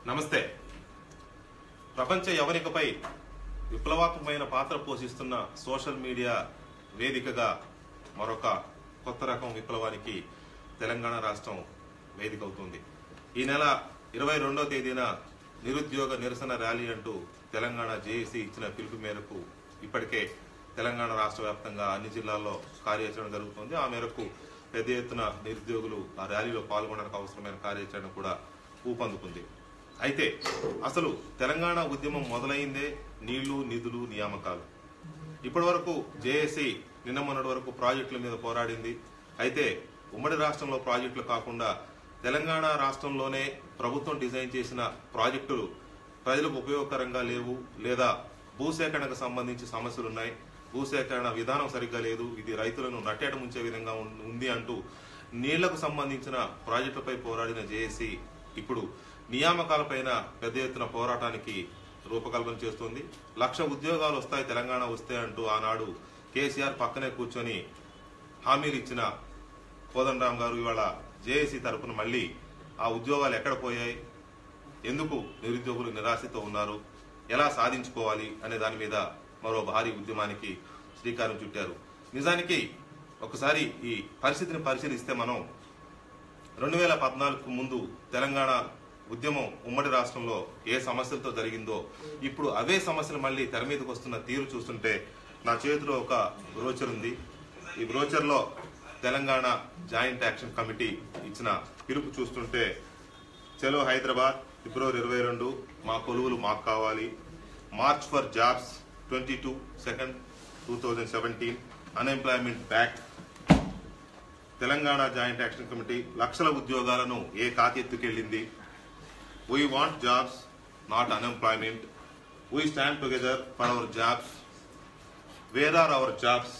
నమస్తే ప్రపంచ యవనికపై విప్లవాత్మకమైన పాత్ర పోషిస్తున్న సోషల్ మీడియా వేదికగా మరొక కొత్త రకం విప్లవానికి తెలంగాణ రాష్ట్రం వేదిక అవుతుంది ఈ నెల ఇరవై రెండో తేదీన నిరుద్యోగ నిరసన ర్యాలీ అంటూ తెలంగాణ జేఏసీ ఇచ్చిన పిలుపు మేరకు ఇప్పటికే తెలంగాణ రాష్ట్ర వ్యాప్తంగా అన్ని జిల్లాల్లో కార్యాచరణ జరుగుతుంది ఆ మేరకు పెద్ద ఎత్తున నిరుద్యోగులు ఆ ర్యాలీలో పాల్గొనడానికి అవసరమైన కార్యాచరణ కూడా ఊపందుకుంది అయితే అసలు తెలంగాణ ఉద్యమం మొదలైందే నీళ్లు నిధులు నియామకాలు ఇప్పటి వరకు జేఏసీ నిన్న మొన్నటి వరకు ప్రాజెక్టుల మీద పోరాడింది అయితే ఉమ్మడి రాష్ట్రంలో ప్రాజెక్టులు కాకుండా తెలంగాణ రాష్ట్రంలోనే ప్రభుత్వం డిజైన్ చేసిన ప్రాజెక్టులు ప్రజలకు ఉపయోగకరంగా లేవు లేదా భూసేకరణకు సంబంధించి సమస్యలు ఉన్నాయి భూసేకరణ విధానం సరిగ్గా లేదు ఇది రైతులను నట్టేట ముంచే విధంగా ఉం- ఉంది అంటూ నీళ్లకు సంబంధించిన ప్రాజెక్టులపై పోరాడిన జేఏసీ ఇప్పుడు నియామకాలపైన పెద్ద ఎత్తున పోరాటానికి రూపకల్పన చేస్తుంది లక్ష ఉద్యోగాలు వస్తాయి తెలంగాణ వస్తాయి అంటూ ఆనాడు కేసీఆర్ పక్కనే కూర్చొని హామీలు ఇచ్చిన కోదండరామ్ గారు ఇవాళ జేఏసీ తరపున మళ్ళీ ఆ ఉద్యోగాలు ఎక్కడ పోయాయి ఎందుకు నిరుద్యోగులు నిరాశతో ఉన్నారు ఎలా సాధించుకోవాలి అనే దాని మీద మరో భారీ ఉద్యమానికి శ్రీకారం చుట్టారు నిజానికి ఒకసారి ఈ పరిస్థితిని పరిశీలిస్తే మనం రెండు వేల పద్నాలుగుకు ముందు తెలంగాణ ఉద్యమం ఉమ్మడి రాష్ట్రంలో ఏ సమస్యలతో జరిగిందో ఇప్పుడు అవే సమస్యలు మళ్ళీ తెర మీదకి వస్తున్న తీరు చూస్తుంటే నా చేతిలో ఒక బ్రోచర్ ఉంది ఈ బ్రోచర్లో తెలంగాణ జాయింట్ యాక్షన్ కమిటీ ఇచ్చిన పిలుపు చూస్తుంటే చలో హైదరాబాద్ ఫిబ్రవరి ఇరవై రెండు మా కొలువులు మాకు కావాలి march for jobs twenty two second two thousand seventeen unemployment back Telangana joint action committee లక్షల ఉద్యోగాలను ఏ కాకెత్తుకెళ్ళింది we want jobs not unemployment we stand together for our jobs where are our jobs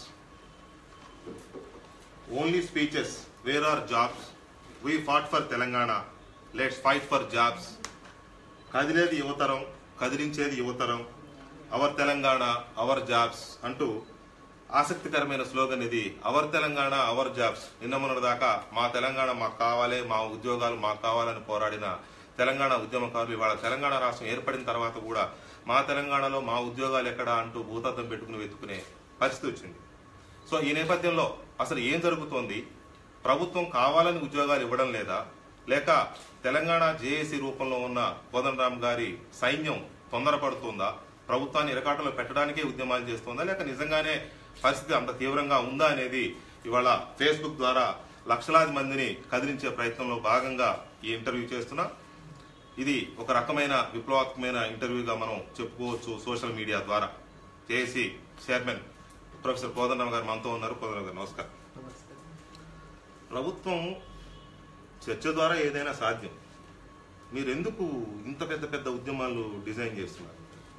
only speeches where are jobs we fought for Telangana let's fight for jobs కదిలేది యువతరం కదిలించేది యువతరం hour Telangana our jobs అంటూ ఆసక్తికరమైన స్లోగన్ ఇది hour Telangana our jobs నిన్న మొన్నటి దాకా మా తెలంగాణ మాకు కావాలి మా ఉద్యోగాలు మాకు కావాలని పోరాడిన తెలంగాణ ఉద్యమకారులు ఇవాళ తెలంగాణ రాష్ట్రం ఏర్పడిన తర్వాత కూడా మా తెలంగాణలో మా ఉద్యోగాలు ఎక్కడా అంటూ భూతద్దం పెట్టుకుని వెతుకునే పరిస్థితి వచ్చింది సో ఈ నేపథ్యంలో అసలు ఏం జరుగుతోంది ప్రభుత్వం కావాలని ఉద్యోగాలు ఇవ్వడం లేదా లేక తెలంగాణ జేఏసీ రూపంలో ఉన్న కోదండరామ్ గారి సైన్యం తొందరపడుతుందా ప్రభుత్వాన్ని ఇరకాటంలో పెట్టడానికే ఉద్యమాలు చేస్తుందా లేక నిజంగానే పరిస్థితి అంత తీవ్రంగా ఉందా అనేది ఇవాళ ఫేస్బుక్ ద్వారా లక్షలాది మందిని కదిలించే ప్రయత్నంలో భాగంగా ఈ ఇంటర్వ్యూ చేస్తున్నా ఇది ఒక రకమైన విప్లవాత్మకమైన ఇంటర్వ్యూగా మనం చెప్పుకోవచ్చు సోషల్ మీడియా ద్వారా JAC chairman professor Kodandaram garu మనతో ఉన్నారు కోదండరామ్ గారు నమస్కారం ప్రభుత్వం చర్చ ద్వారా ఏదైనా సాధ్యం మీరు ఎందుకు ఇంత పెద్ద పెద్ద ఉద్యమాలు డిజైన్ చేస్తున్నారు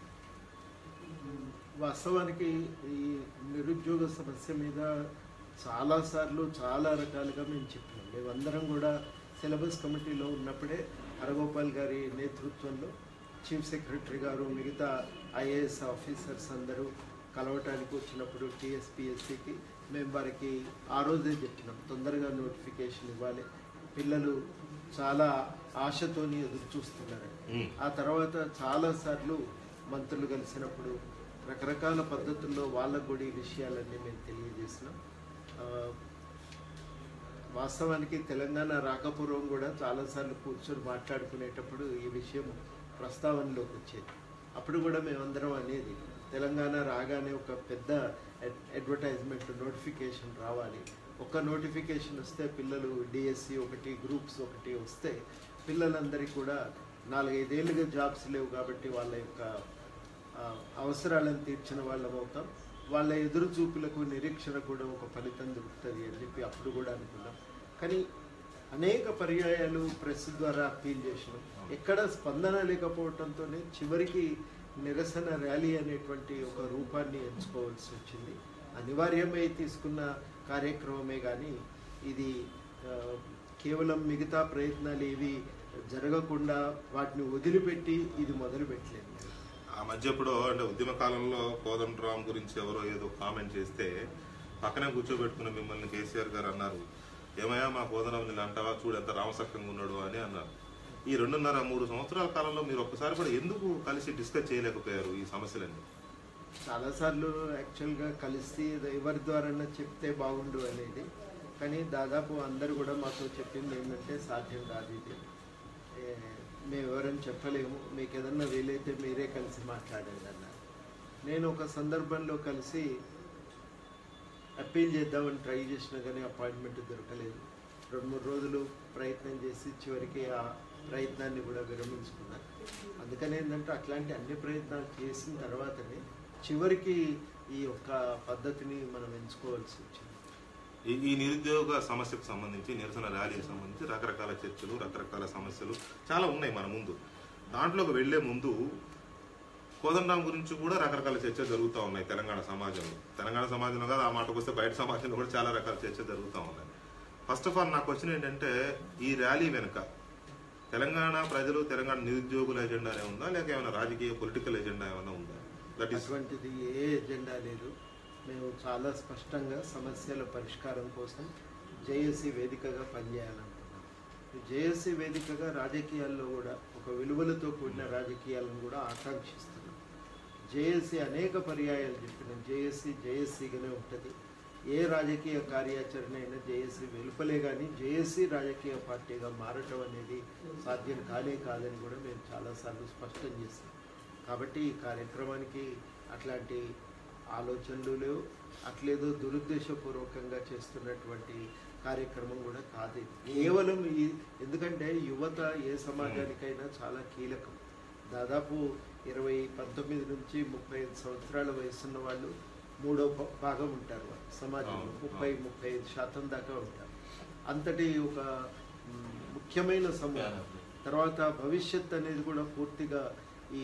వాస్తవానికి ఈ నిరుద్యోగ సమస్య మీద చాలా సార్లు చాలా రకాలుగా మేము చెప్పినాం మేమందరం కూడా సిలబస్ కమిటీలో ఉన్నప్పుడే హరగోపాల్ గారి నేతృత్వంలో చీఫ్ సెక్రటరీ గారు మిగతా ఐఏఎస్ ఆఫీసర్స్ అందరూ కలవటానికి వచ్చినప్పుడు టీఎస్పిఎస్సికి మేము వారికి ఆ రోజే చెప్పినాం తొందరగా నోటిఫికేషన్ ఇవ్వాలి పిల్లలు చాలా ఆశతోని ఎదురు చూస్తున్నారు మ్మ్. ఆ తర్వాత చాలా సార్లు మంత్రులు కలిసినప్పుడు రకరకాల పద్ధతుల్లో వాళ్ళకు కూడా ఈ విషయాలన్నీ మేము తెలియజేసినాం ఆ, వాస్తవానికి తెలంగాణ రాకపూర్వం కూడా చాలాసార్లు కూర్చొని మాట్లాడుకునేటప్పుడు ఈ విషయం ప్రస్తావనలోకి వచ్చేది అప్పుడు కూడా మేమందరం అనేది తెలంగాణ రాగానే ఒక పెద్ద అడ్- అడ్వర్టైజ్మెంట్ నోటిఫికేషన్ రావాలి ఒక నోటిఫికేషన్ వస్తే పిల్లలు డిఎస్సి ఒకటి గ్రూప్స్ ఒకటి వస్తే పిల్లలందరికీ కూడా నాలుగైదేళ్ళుగా జాబ్స్ లేవు కాబట్టి వాళ్ళ యొక్క ఆ, అవసరాలను తీర్చిన వాళ్ళం అవుతాం వాళ్ళ ఎదురు చూపులకు నిరీక్షణ కూడా ఒక ఫలితం దొరుకుతుంది అని చెప్పి అప్పుడు కూడా అనుకున్నాం కానీ అనేక పర్యాయాలు ప్రెస్ ద్వారా అప్పీల్ చేసినాం ఎక్కడ స్పందన లేకపోవడంతోనే చివరికి నిరసన ర్యాలీ అనేటువంటి ఒక రూపాన్ని ఎంచుకోవాల్సి వచ్చింది అనివార్యమై తీసుకున్న కార్యక్రమమే కానీ ఇది ఆ, కేవలం మిగతా ప్రయత్నాలు ఏవి జరగకుండా వాటిని వదిలిపెట్టి ఇది మొదలు పెట్టలేదు ఆ మధ్య ఇప్పుడు అంటే ఉద్యమ కాలంలో కోదండరామ్ గురించి ఎవరో ఏదో కామెంట్ చేస్తే పక్కనే కూర్చోబెట్టుకున్న మిమ్మల్ని కేసీఆర్ గారు అన్నారు ఏమయ్యా మా కోదండరామ్ నేను అంటావా చూడు ఎంత రామసక్కంగా ఉన్నాడు అని అన్నారు ఈ రెండున్నర మూడు సంవత్సరాల కాలంలో మీరు ఒక్కసారి కూడా ఎందుకు కలిసి డిస్కస్ చేయలేకపోయారు ఈ సమస్యలన్నీ చాలాసార్లు యాక్చువల్గా కలిసి ఎవరి ద్వారా చెప్తే బాగుండు అనేది కానీ దాదాపు అందరు కూడా మాకు చెప్పింది ఏంటంటే సాధ్యం కాదు ఇది ఏ, మేము ఎవరైనా చెప్పలేము మీకు ఏదన్నా వీలైతే మీరే కలిసి మాట్లాడండి అన్నారు నేను ఒక సందర్భంలో కలిసి అప్పీల్ చేద్దామని ట్రై చేసినా కానీ అపాయింట్మెంట్ దొరకలేదు రెండు మూడు రోజులు ప్రయత్నం చేసి చివరికి ఆ ప్రయత్నాన్ని కూడా విరమించుకున్నాను అందుకని ఏంటంటే అట్లాంటి అన్ని ప్రయత్నాలు చేసిన తర్వాతనే చివరికి ఈ యొక్క పద్ధతిని మనం ఎంచుకోవాల్సి వచ్చింది ఈ ఈ నిరుద్యోగ సమస్యకు సంబంధించి నిరసన ర్యాలీకి సంబంధించి రకరకాల చర్చలు రకరకాల సమస్యలు చాలా ఉన్నాయి మన ముందు దాంట్లోకి వెళ్లే ముందు కోదండరాం గురించి కూడా రకరకాల చర్చలు జరుగుతూ ఉన్నాయి తెలంగాణ సమాజంలో తెలంగాణ సమాజంలో కాదు ఆ మాటకు వస్తే బయట సమాజంలో కూడా చాలా రకాల చర్చలు జరుగుతూ ఉన్నాయి ఫస్ట్ ఆఫ్ ఆల్ నా క్వశ్చన్ ఏంటంటే ఈ ర్యాలీ వెనుక తెలంగాణ ప్రజలు తెలంగాణ నిరుద్యోగుల ఎజెండానే ఉందా లేక ఏమైనా రాజకీయ పొలిటికల్ ఎజెండా ఏమైనా ఉందా దట్ ఈస్ అటువంటిది ఏ ఎజెండా లేదు మేము చాలా స్పష్టంగా సమస్యల పరిష్కారం కోసం జేఏసీ వేదికగా పనిచేయాలనుకున్నాం ఈ జేఏసీ వేదికగా రాజకీయాల్లో కూడా ఒక విలువలతో కూడిన రాజకీయాలను కూడా ఆకాంక్షిస్తున్నాం జేఏసీ అనేక పర్యాయాలు చెప్పినాం జేఏసీ జేఏసీగానే ఉంటుంది ఏ రాజకీయ కార్యాచరణ అయినా జేఏసీ వెలుపలే కానీ జేఏసీ రాజకీయ పార్టీగా మారటం అనేది సాధ్యం కానే కాదని కూడా మేము చాలాసార్లు స్పష్టం చేస్తాం కాబట్టి ఈ కార్యక్రమానికి అట్లాంటి ఆలోచనలు లేవు అట్లేదో దురుద్దేశపూర్వకంగా చేస్తున్నటువంటి కార్యక్రమం కూడా కాదు ఇది. కేవలం ఈ ఎందుకంటే యువత ఏ సమాజానికైనా చాలా కీలకం దాదాపు ఇరవై పంతొమ్మిది నుంచి ముప్పై ఐదు సంవత్సరాల వయసున్న వాళ్ళు మూడో భా- భాగం ఉంటారు వాళ్ళు సమాజంలో అవును, ముప్పై అవును. ముప్పై ఐదు శాతం దాకా ఉంటారు అంతటి ఒక మ్, ముఖ్యమైన సమూహం తర్వాత భవిష్యత్ అనేది కూడా పూర్తిగా ఈ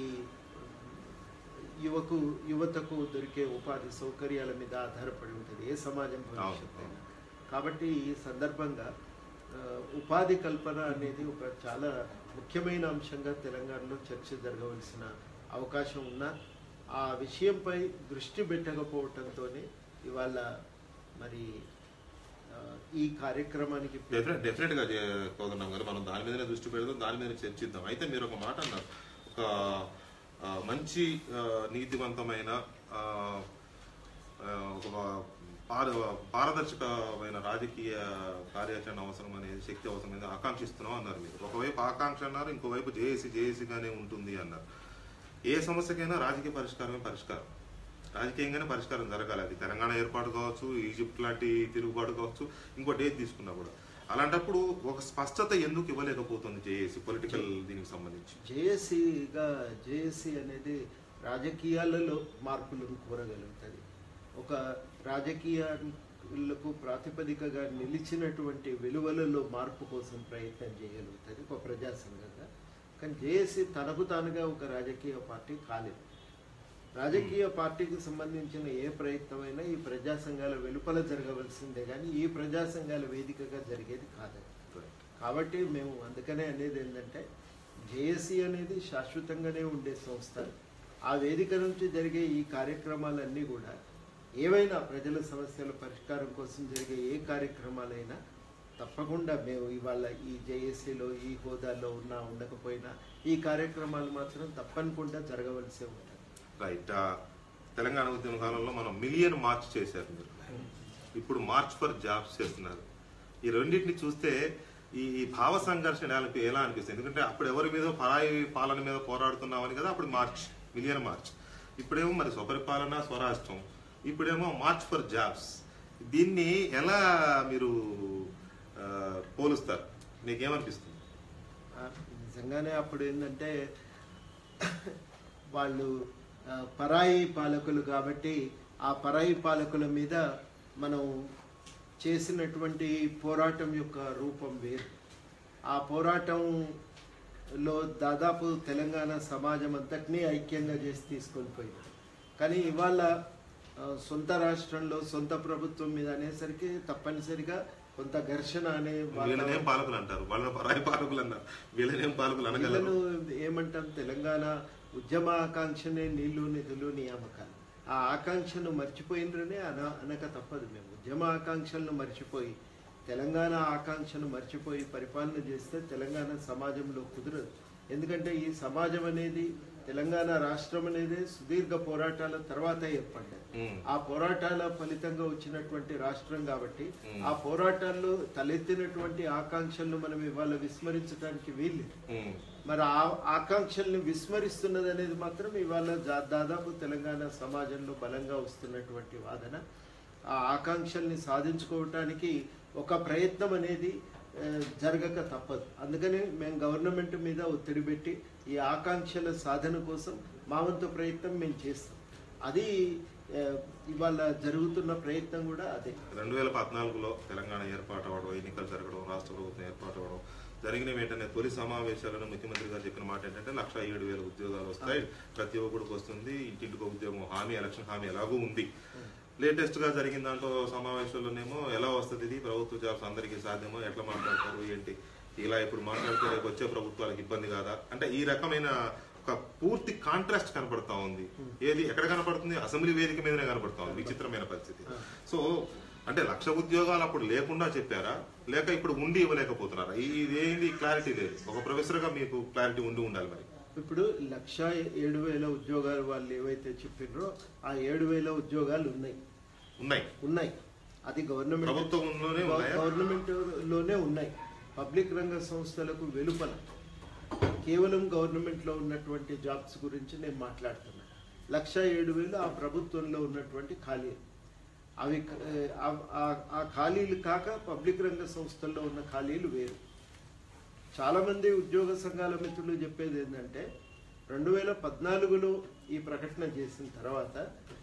యువకు యువతకు దొరికే ఉపాధి సౌకర్యాల మీద ఆధారపడి ఉంటుంది ఏ సమాజం భవిష్యత్ అయినా కాబట్టి ఈ సందర్భంగా ఆ, ఉపాధి కల్పన అనేది ఒక చాలా ముఖ్యమైన అంశంగా తెలంగాణలో చర్చ జరగవలసిన అవకాశం ఉన్నా ఆ విషయంపై దృష్టి పెట్టకపోవటంతోనే ఇవాళ మరి ఆ, ఈ కార్యక్రమానికి డెఫినెట్ డెఫినెట్ గా చే- కోదండం గారు మనం దాని మీదనే దృష్టి పెడదాం దాని మీద చర్చిద్దాం అయితే మీరు ఒక మాట అన్నారు ఒక ఆ, మంచి ఆ, నీతివంతమైన ఆ, ఆ, ఒక పార పారదర్శకమైన రాజకీయ కార్యాచరణ అవసరం అనేది శక్తి అవసరం అనేది ఆకాంక్షిస్తున్నాం అన్నారు మీరు ఒకవైపు ఆకాంక్ష అన్నారు ఇంకోవైపు జేఏసీ జేఏసీగానే ఉంటుంది అన్నారు ఏ సమస్యకైనా రాజకీయ పరిష్కారమే పరిష్కారం రాజకీయంగానే పరిష్కారం జరగాలి అది తెలంగాణ ఏర్పాటు కావచ్చు ఈజిప్ట్ లాంటి తిరుగుబాటు కావచ్చు ఇంకోటి ఏది తీసుకున్నా కూడా అలాంటప్పుడు ఒక స్పష్టత ఎందుకు ఇవ్వలేకపోతుంది జేఏసీ పొలిటికల్ దీనికి సంబంధించి జేఏసీగా జేఏసీ అనేది రాజకీయాలలో మార్పులను కోరగలుగుతుంది ఒక రాజకీయాలకు ప్రాతిపదికగా నిలిచినటువంటి విలువలలో మార్పు కోసం ప్రయత్నం చేయగలుగుతుంది ఒక ప్రజా సంఘంగా కానీ జేఏసీ తనకు తానుగా ఒక రాజకీయ పార్టీ కాలేదు రాజకీయ పార్టీకి సంబంధించిన ఏ ప్రయత్నమైనా ఈ ప్రజా సంఘాల వెలుపల జరగవలసిందే కానీ ఈ ప్రజా సంఘాల వేదికగా జరిగేది కాదు కాబట్టి మేము అందుకనే అనేది ఏంటంటే జేఏసీ అనేది శాశ్వతంగానే ఉండే సంస్థ ఆ వేదిక నుంచి జరిగే ఈ కార్యక్రమాలన్నీ కూడా ఏవైనా ప్రజల సమస్యల పరిష్కారం కోసం జరిగే ఏ కార్యక్రమాలైనా తప్పకుండా మేము ఇవాళ ఈ జేఏసీలో ఈ హోదాలో ఉన్నా ఉండకపోయినా ఈ కార్యక్రమాలు మాత్రం తప్పనికుండా జరగవలసే ఉంటుంది రైట్ ఆ, తెలంగాణ ఉద్యమ కాలంలో మనం మిలియన్ మార్చ్ చేశారు మీరు ఇప్పుడు మార్చ్ ఫర్ జాబ్స్ చేస్తున్నారు ఈ రెండింటిని చూస్తే ఈ ఈ భావ సంఘర్షణ ఎలా అనిపి- ఎలా అనిపిస్తుంది ఎందుకంటే అప్పుడు ఎవరి మీద పరాయి పాలన మీద పోరాడుతున్నామని కదా అప్పుడు మార్చ్ మిలియన్ మార్చ్ ఇప్పుడేమో మరి స్వపరిపాలన స్వరాష్ట్రం ఇప్పుడేమో మార్చ్ ఫర్ జాబ్స్ దీన్ని ఎలా మీరు ఆ, పోలుస్తారు మీకేమనిపిస్తుంది ఆ, నిజంగానే అప్పుడు ఏంటంటే వాళ్ళు ఆ, పరాయి పాలకులు కాబట్టి ఆ పరాయి పాలకుల మీద మనం చేసినటువంటి పోరాటం యొక్క రూపం వేరు ఆ పోరాటంలో దాదాపు తెలంగాణ సమాజం అంతటినీ ఐక్యంగా చేసి తీసుకొని పోయింది కానీ ఇవాళ ఆ, సొంత రాష్ట్రంలో సొంత ప్రభుత్వం మీద అనేసరికి తప్పనిసరిగా కొంత ఘర్షణ అనే వీళ్ళనేం వాతావరణం- పాలకులు అంటారు వాళ్ళ పరాయి పాలకులు అన్నారు వీళ్ళనేం పాలకులు అనగలరు వీళ్ళను ఏమంటాం తెలంగాణ ఉద్యమ ఆకాంక్షనే నీళ్లు నిధులు నియామకాలు ఆ ఆకాంక్షను మర్చిపోయిననే అన అనక తప్పదు మేము ఉద్యమ ఆకాంక్షలను మర్చిపోయి తెలంగాణ ఆకాంక్షను మర్చిపోయి పరిపాలన చేస్తే తెలంగాణ సమాజంలో కుదరదు ఎందుకంటే ఈ సమాజం అనేది తెలంగాణ రాష్ట్రం అనేది సుదీర్ఘ పోరాటాల తర్వాత ఏర్పడ్డది ఉమ్, ఆ పోరాటాల ఫలితంగా వచ్చినటువంటి రాష్ట్రం కాబట్టి Hmm. ఆ పోరాటాల్లో తలెత్తినటువంటి ఆకాంక్షలను మనం ఇవాళ విస్మరించడానికి వీలు ఉమ్, మరి ఆ ఆకాంక్షల్ని విస్మరిస్తున్నది అనేది మాత్రం ఇవాళ జా- దాదాపు తెలంగాణ సమాజంలో బలంగా వస్తున్నటువంటి వాదన ఆ ఆకాంక్షల్ని సాధించుకోవటానికి ఒక ప్రయత్నం అనేది ఆ, జరగక తప్పదు అందుకని మేము గవర్నమెంట్ మీద ఒత్తిడి పెట్టి ఈ ఆకాంక్షల సాధన కోసం మా వంతు ప్రయత్నం మేము చేస్తాం అది ఆ, ఇవాళ జరుగుతున్న ప్రయత్నం కూడా అదే రెండు వేల పద్నాలుగులో తెలంగాణ ఏర్పాటు అవ్వడం ఎన్నికలు జరగడం రాష్ట్ర ప్రభుత్వం ఏర్పాటు అవ్వడం జరిగిన వెంటనే తొలి సమావేశాలను ముఖ్యమంత్రి గారు చెప్పిన మాట ఏంటంటే లక్ష ఏడు వేల ఉద్యోగాలు వస్తాయి ప్రతి ఒక్కడికి వస్తుంది ఇంటింటికి ఉద్యోగం హామీ ఎలక్షన్ హామీ ఎలాగూ ఉంది లేటెస్ట్ గా జరిగిన దాంట్లో సమావేశంలోనేమో ఎలా వస్తుంది ఇది ప్రభుత్వ జాబ్స్ అందరికీ సాధ్యమో ఎట్లా మాట్లాడతారు ఏంటి ఇలా ఇప్పుడు మాట్లాడితే రేపు వచ్చే ప్రభుత్వాలకు ఇబ్బంది కాదా అంటే ఈ రకమైన ఒక పూర్తి కాంట్రాస్ట్ కనపడతా ఉంది ఏది ఎక్కడ కనపడుతుంది అసెంబ్లీ వేదిక మీదనే కనపడతా ఉంది విచిత్రమైన పరిస్థితి సో అంటే లక్ష ఉద్యోగాలు అప్పుడు లేకుండా చెప్పారా లేక ఇప్పుడు ఉండి ఇవ్వలేకపోతున్నారా ఈ- ఇదేంటి క్లారిటీ లేదు ఒక ప్రొఫెసర్ గా మీకు క్లారిటీ ఉండి ఉండాలి మరి ఇప్పుడు లక్ష ఏడు వేల ఉద్యోగాలు వాళ్ళు ఏవైతే చెప్పినరో ఆ ఏడు వేల ఉద్యోగాలు ఉన్నాయి ఉన్నాయి ఉన్నాయి అది గవర్నమెంట్ ప్రభుత్వంలోనే ఉన్నాయా? గవర్నమెంట్ లోనే ఉన్నాయి పబ్లిక్ రంగ సంస్థలకు వెలుపల కేవలం గవర్నమెంట్ లో ఉన్నటువంటి జాబ్స్ గురించి నేను మాట్లాడుతున్నా లక్ష ఏడు వేలు ఆ ప్రభుత్వంలో ఉన్నటువంటి ఖాళీలు అవి క- ఆ- ఆ- ఆ ఖాళీలు కాక పబ్లిక్ రంగ సంస్థల్లో ఉన్న ఖాళీలు వేరు చాలా మంది ఉద్యోగ సంఘాల మిత్రులు చెప్పేది ఏంటంటే రెండు వేల పద్నాలుగులో ఈ ప్రకటన చేసిన తర్వాత